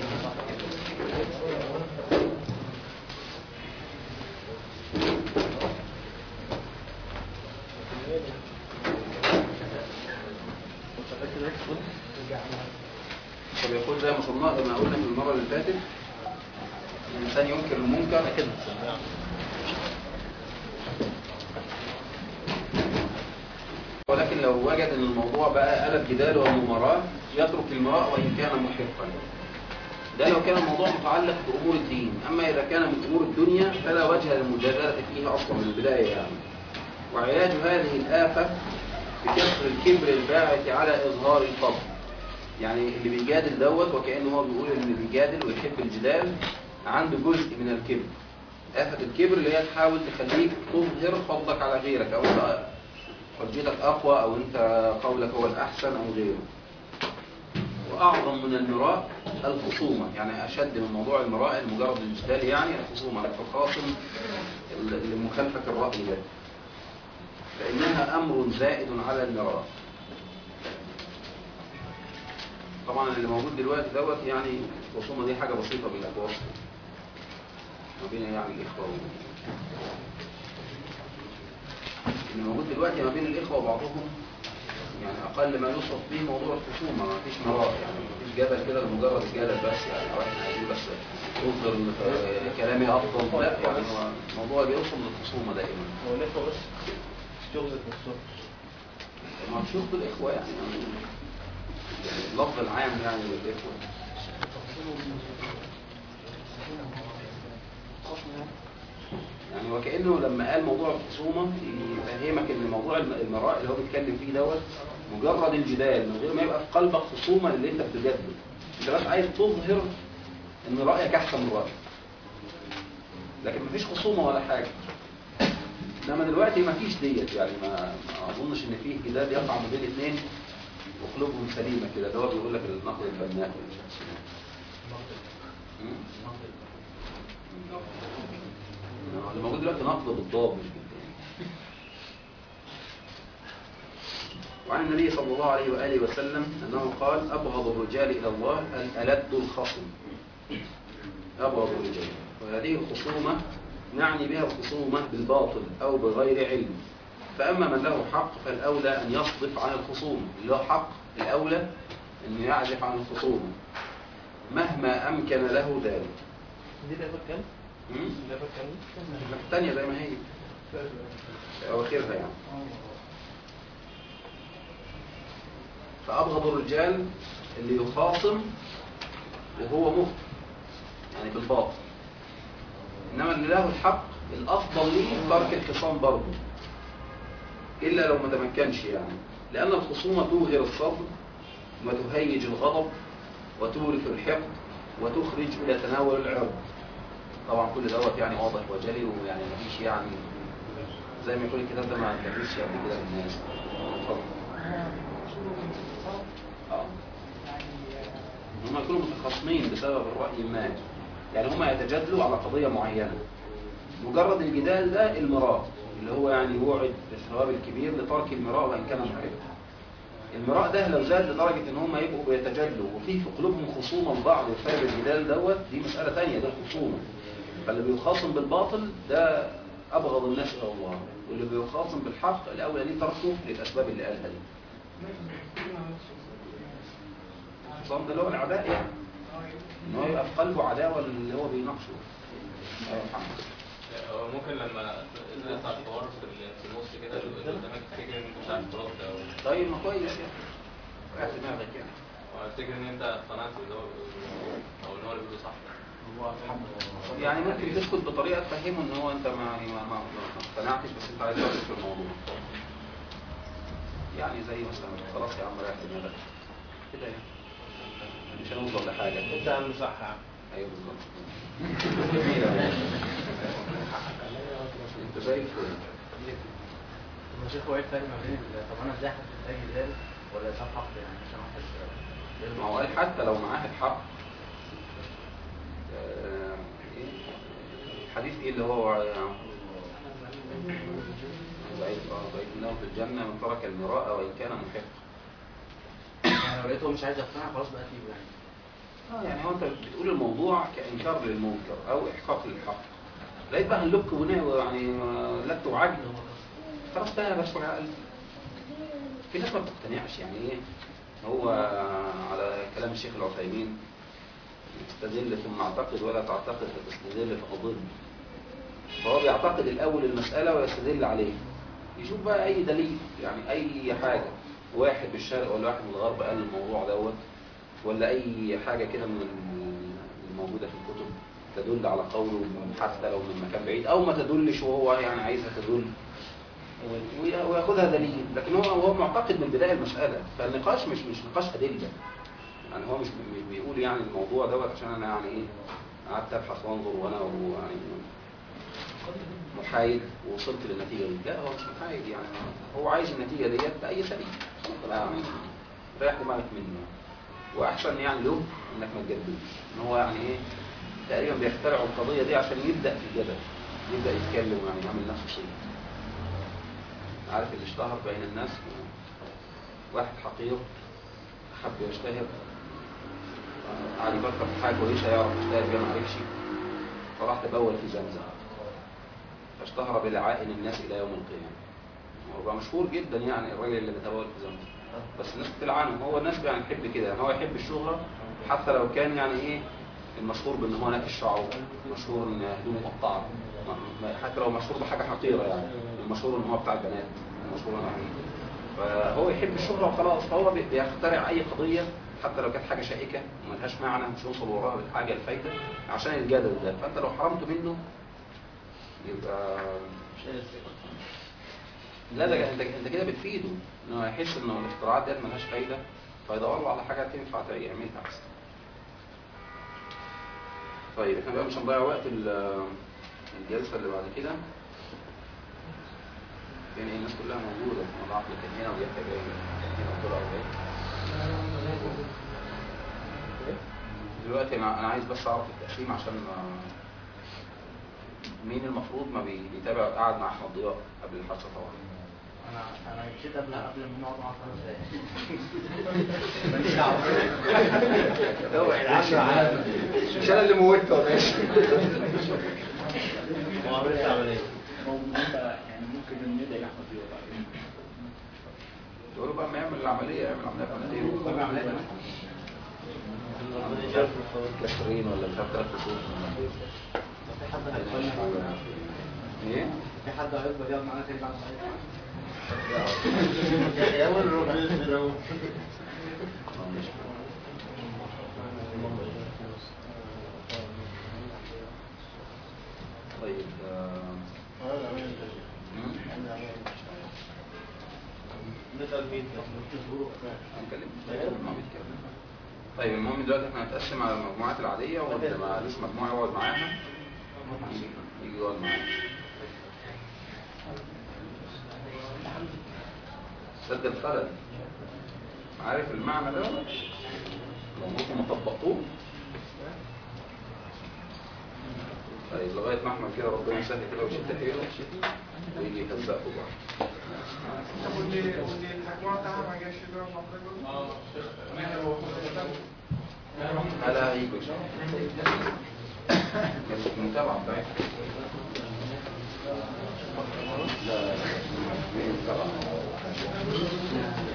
طب يقول زي ما صرنا زي ما قلنا في المرة اللي فاتت الإنسان ينكر المنكر كده ولكن لو وجد ان الموضوع بقى قلب جدال ومماراة يترك المراء وإن كان محقا ده لو كان الموضوع متعلق بأمور الدين أما إذا كان من أمور الدنيا فلا وجه للمجادلة فيه أصلا من البداية يعني وعلاج هذه الآفة بكسر الكبر الباعث على إظهار الفضل يعني اللي بيجادل دوت وكأنه هو بيقول ان اللي بيجادل ويحب الجدال عنده جزء من الكبر آفة الكبر اللي هي تحاول تخليك تظهر فضلك على غيرك او انت حجتك اقوى او انت قولك هو الاحسن او غيره واعظم من المراء الخصومة يعني اشد من موضوع المراء المجرد الجدال يعني الخصومة الخاصم لمخالفة الرأي ده فإنها أمر زائد على المراء طبعا اللي موجود دلوقتي دوت يعني الخصومة دي حاجة بسيطة بالأتواصل ما بين يعني الإخوة و... اللي موجود دلوقتي ما بين الإخوة وبعضهم يعني اقل ما يوصف به موضوع الخصومه ما فيش مراء يعني ما فيش جدل كده لمجرد الجدل بس يعني او احنا عايزين بس نظهر إن كلامي افضل لا يعني هو الموضوع بيوصل للخصومه دائما هو الاخوه بس تغزت نفسهم ما شوف الاخوه يعني يعني اللفظ العام يعني للاخوه يعني وكأنه لما قال موضوع الخصومة يفهمك ان موضوع الم- المراء اللي هو بيتكلم فيه دوت مجرد الجدال من غير ما يبقى في قلبك خصومة اللي انت بتجادله انت بس عايز تظهر ان رأيك احسن من رأيك لكن مفيش خصومة ولا حاجة انما دلوقتي مفيش ديت يعني ما, ما اظنش ان فيه جدال يقع ما بين اثنين وقلوبهم سليمة كده اللي هو بيقول لك النقد البناء ومش عارف اسمه. مم؟ اللي موجود دلوقتي نقد بالضاد مش بالضاد وعن النبي صلى الله عليه وآله وسلم أنه قال أبغض الرجال إلى الله الألد الخصم أبغض الرجال وهذه الخصومة نعني بها الخصومة بالباطل أو بغير علم فأما من له حق فالأولى أن يصدف عن الخصوم اللي له حق الأولى أن يعزف عن الخصومة مهما أمكن له ذلك دي لعبة كام؟ مم؟ لعبة كام؟ الثانية زي ما هي أواخرها يعني فأبغض الرجال اللي يخاصم وهو مخطئ يعني بالباطل إنما اللي له الحق الأفضل ليه ترك الخصام برضه إلا لو ما تمكنش يعني لأن الخصومة توغر الصبر وتهيج الغضب وتورث الحقد وتخرج إلى تناول العرض طبعا كل دوت يعني واضح وجلي ويعني مفيش يعني زي ما يكون الكتاب ده ما درسش قبل كده للناس اتفضل اه هم يكونوا متخاصمين بسبب الرأي ما يعني هم يتجادلوا على قضية معينة مجرد الجدال ده المراء اللي هو يعني يوعد بالثواب الكبير لترك المراء وإن كان محبا المراء ده لو زاد لدرجة ان هم يبقوا بيتجادلوا وفي في قلوبهم خصومة لبعض بسبب الجدال دوت دي مسألة تانية ده الخصومة فاللي بيخاصم بالباطل ده أبغض الناس إلى الله واللي بيخاصم بالحق الأولى ليه تركه للأسباب اللي قالها دي الخصام ده اللي هو العداء يعني ان هو يبقى في قلبه عداوة اللي هو بيناقشه أيوة محمد هو ممكن لما نقطع الحوار في ال- في النص كده اللي قدامك تفتكر ان انت مش عارف ترد او طيب ما كويس يعني رايح دماغك يعني وافتكر ان انت اقتنعت باللي هو بيقوله او ان هو اللي بيقوله صح يعني ممكن تسكت بطريقة تفهمه ان هو انت ما يعني ما ما ما اقتنعتش بس انت عايز تركز في الموضوع يعني زي مثلا خلاص يا عم رايح دماغك كده يعني مش هنوصل لحاجة انت عم صح يا عم ايوه بالظبط انت زي الفل طب يا شيخ هو ايه الفرق ما بين ال- طب انا ازاي احدد اي جدال ولا ازاي حق يعني عشان احس ما هو قال حتى لو معاه الحق آه، إيه؟ الحديث ايه اللي هو بعيد اه بعيد انه في الجنة من ترك المراء وان كان محق يعني لو لقيته مش عايز يقتنع خلاص بقى سيبه يعني اه يعني هو انت بتقول الموضوع كانكار للمنكر او احقاق للحق لقيت بقى هنلك وناوي يعني آه، لك وعجل خلاص بقى بس العقل في ناس ما بتقتنعش يعني ايه هو على كلام الشيخ العثيمين تستدل ثم اعتقد ولا تعتقد فتستدل فأضل فهو بيعتقد الأول المسألة ويستدل عليه يشوف بقى أي دليل يعني أي حاجة واحد من الشرق ولا واحد من الغرب قال الموضوع دوت ولا أي حاجة كده من الموجودة في الكتب تدل على قوله حتى لو من مكان بعيد أو ما تدلش وهو يعني عايزها تدل وي- وياخدها دليل لكن هو هو معتقد من بداية المسألة فالنقاش مش مش نقاش أدلة يعني هو مش مش بيقول يعني الموضوع دوت عشان أنا يعني إيه قعدت أبحث وأنظر وأنا يعني محايد ووصلت للنتيجة دي لا هو مش محايد يعني هو عايز النتيجة ديت بأي سبيل خلاص بقى يعني ريح دماغك منه وأحسن يعني له إنك ما تجددش إن هو يعني إيه تقريبا بيخترعوا القضية دي عشان يبدأ في الجدل يبدأ يتكلم يعني يعمل نفسه شيء عارف اللي اشتهر بين الناس واحد حقير حب يشتهر قعد يفكر في حاجة كويسة يعرف يشتهر بيها ما عرفش فراح تبول في زمزم فاشتهر بلعائن الناس إلى يوم القيامة هو بقى مشهور جدا يعني الراجل اللي بيتبول في زمزم بس الناس بتلعنه هو الناس يعني تحب كده يعني هو يحب الشهرة حتى لو كان يعني ايه المشهور بان هو ناكش شعره مشهور ان هدومه مقطعه ما- ما- حتى لو مشهور بحاجه حقيره يعني المشهور ان هو بتاع البنات المشهور ان هو فهو يحب الشهرة وخلاص فهو بي- بيخترع اي قضيه حتى لو كانت حاجه شائكه وملهاش معنى مش يوصل وراها بالحاجه الفايده عشان الجدل ده فانت لو حرمته منه يبقى لا ده انت انت كده بتفيده انه يحس انه الاختراعات ديت ملهاش فايده فيدور له على حاجه تنفع يعملها احسن طيب احنا بقى مش هنضيع وقت ال- الجلسه اللي بعد كده يعني الناس كلها موجوده ما ضعف كان هنا ويحيى جاي كان هنا وطلع جاي دلوقتي انا انا عايز بس اعرف التقسيم عشان ما مين المفروض ما بي- بيتابع قاعد مع احمد ضياء قبل الحادثه طبعا انا انا مشيت قبل قبل ما نقعد مع خمس دقايق ماليش دعوه اوعي العشرة عادي مش انا اللي موتته يا باشا هو عملت عمليه يعني ممكن ندعي لاحمد ضياء بعدين يقول له بقى ما يعمل العمليه يعمل عمليه في طب عمليه ده مش عارف كسرين ولا مش عارف ثلاث شهور في حد هيقبل ايه؟ في حد هيقبل يقعد معانا تاني بعد ما يا اول ربنا يسيره آه، ماشي. طيب آه، مم؟ نسال مين هنكلم ما بيتكلم. طيب المهم دلوقتي احنا هنتقسم على المجموعات العادية واللي ما لسه مجموعة يقعد معاها يجي يجي يقعد معاها سد الخلل عارف المعنى ده ولا؟ لو ممكن ما طبقتوه طيب لغاية ما احمد كده ربنا يسهل كده ويشد حيله ويجي يهزقه بقى طب واللي واللي المجموعة بتاعها ما جاش يضرب مع حضرتك برضه؟ لا لا هيجوا ان شاء الله بس المتابعة بتاعتها لا لا لا المتابعة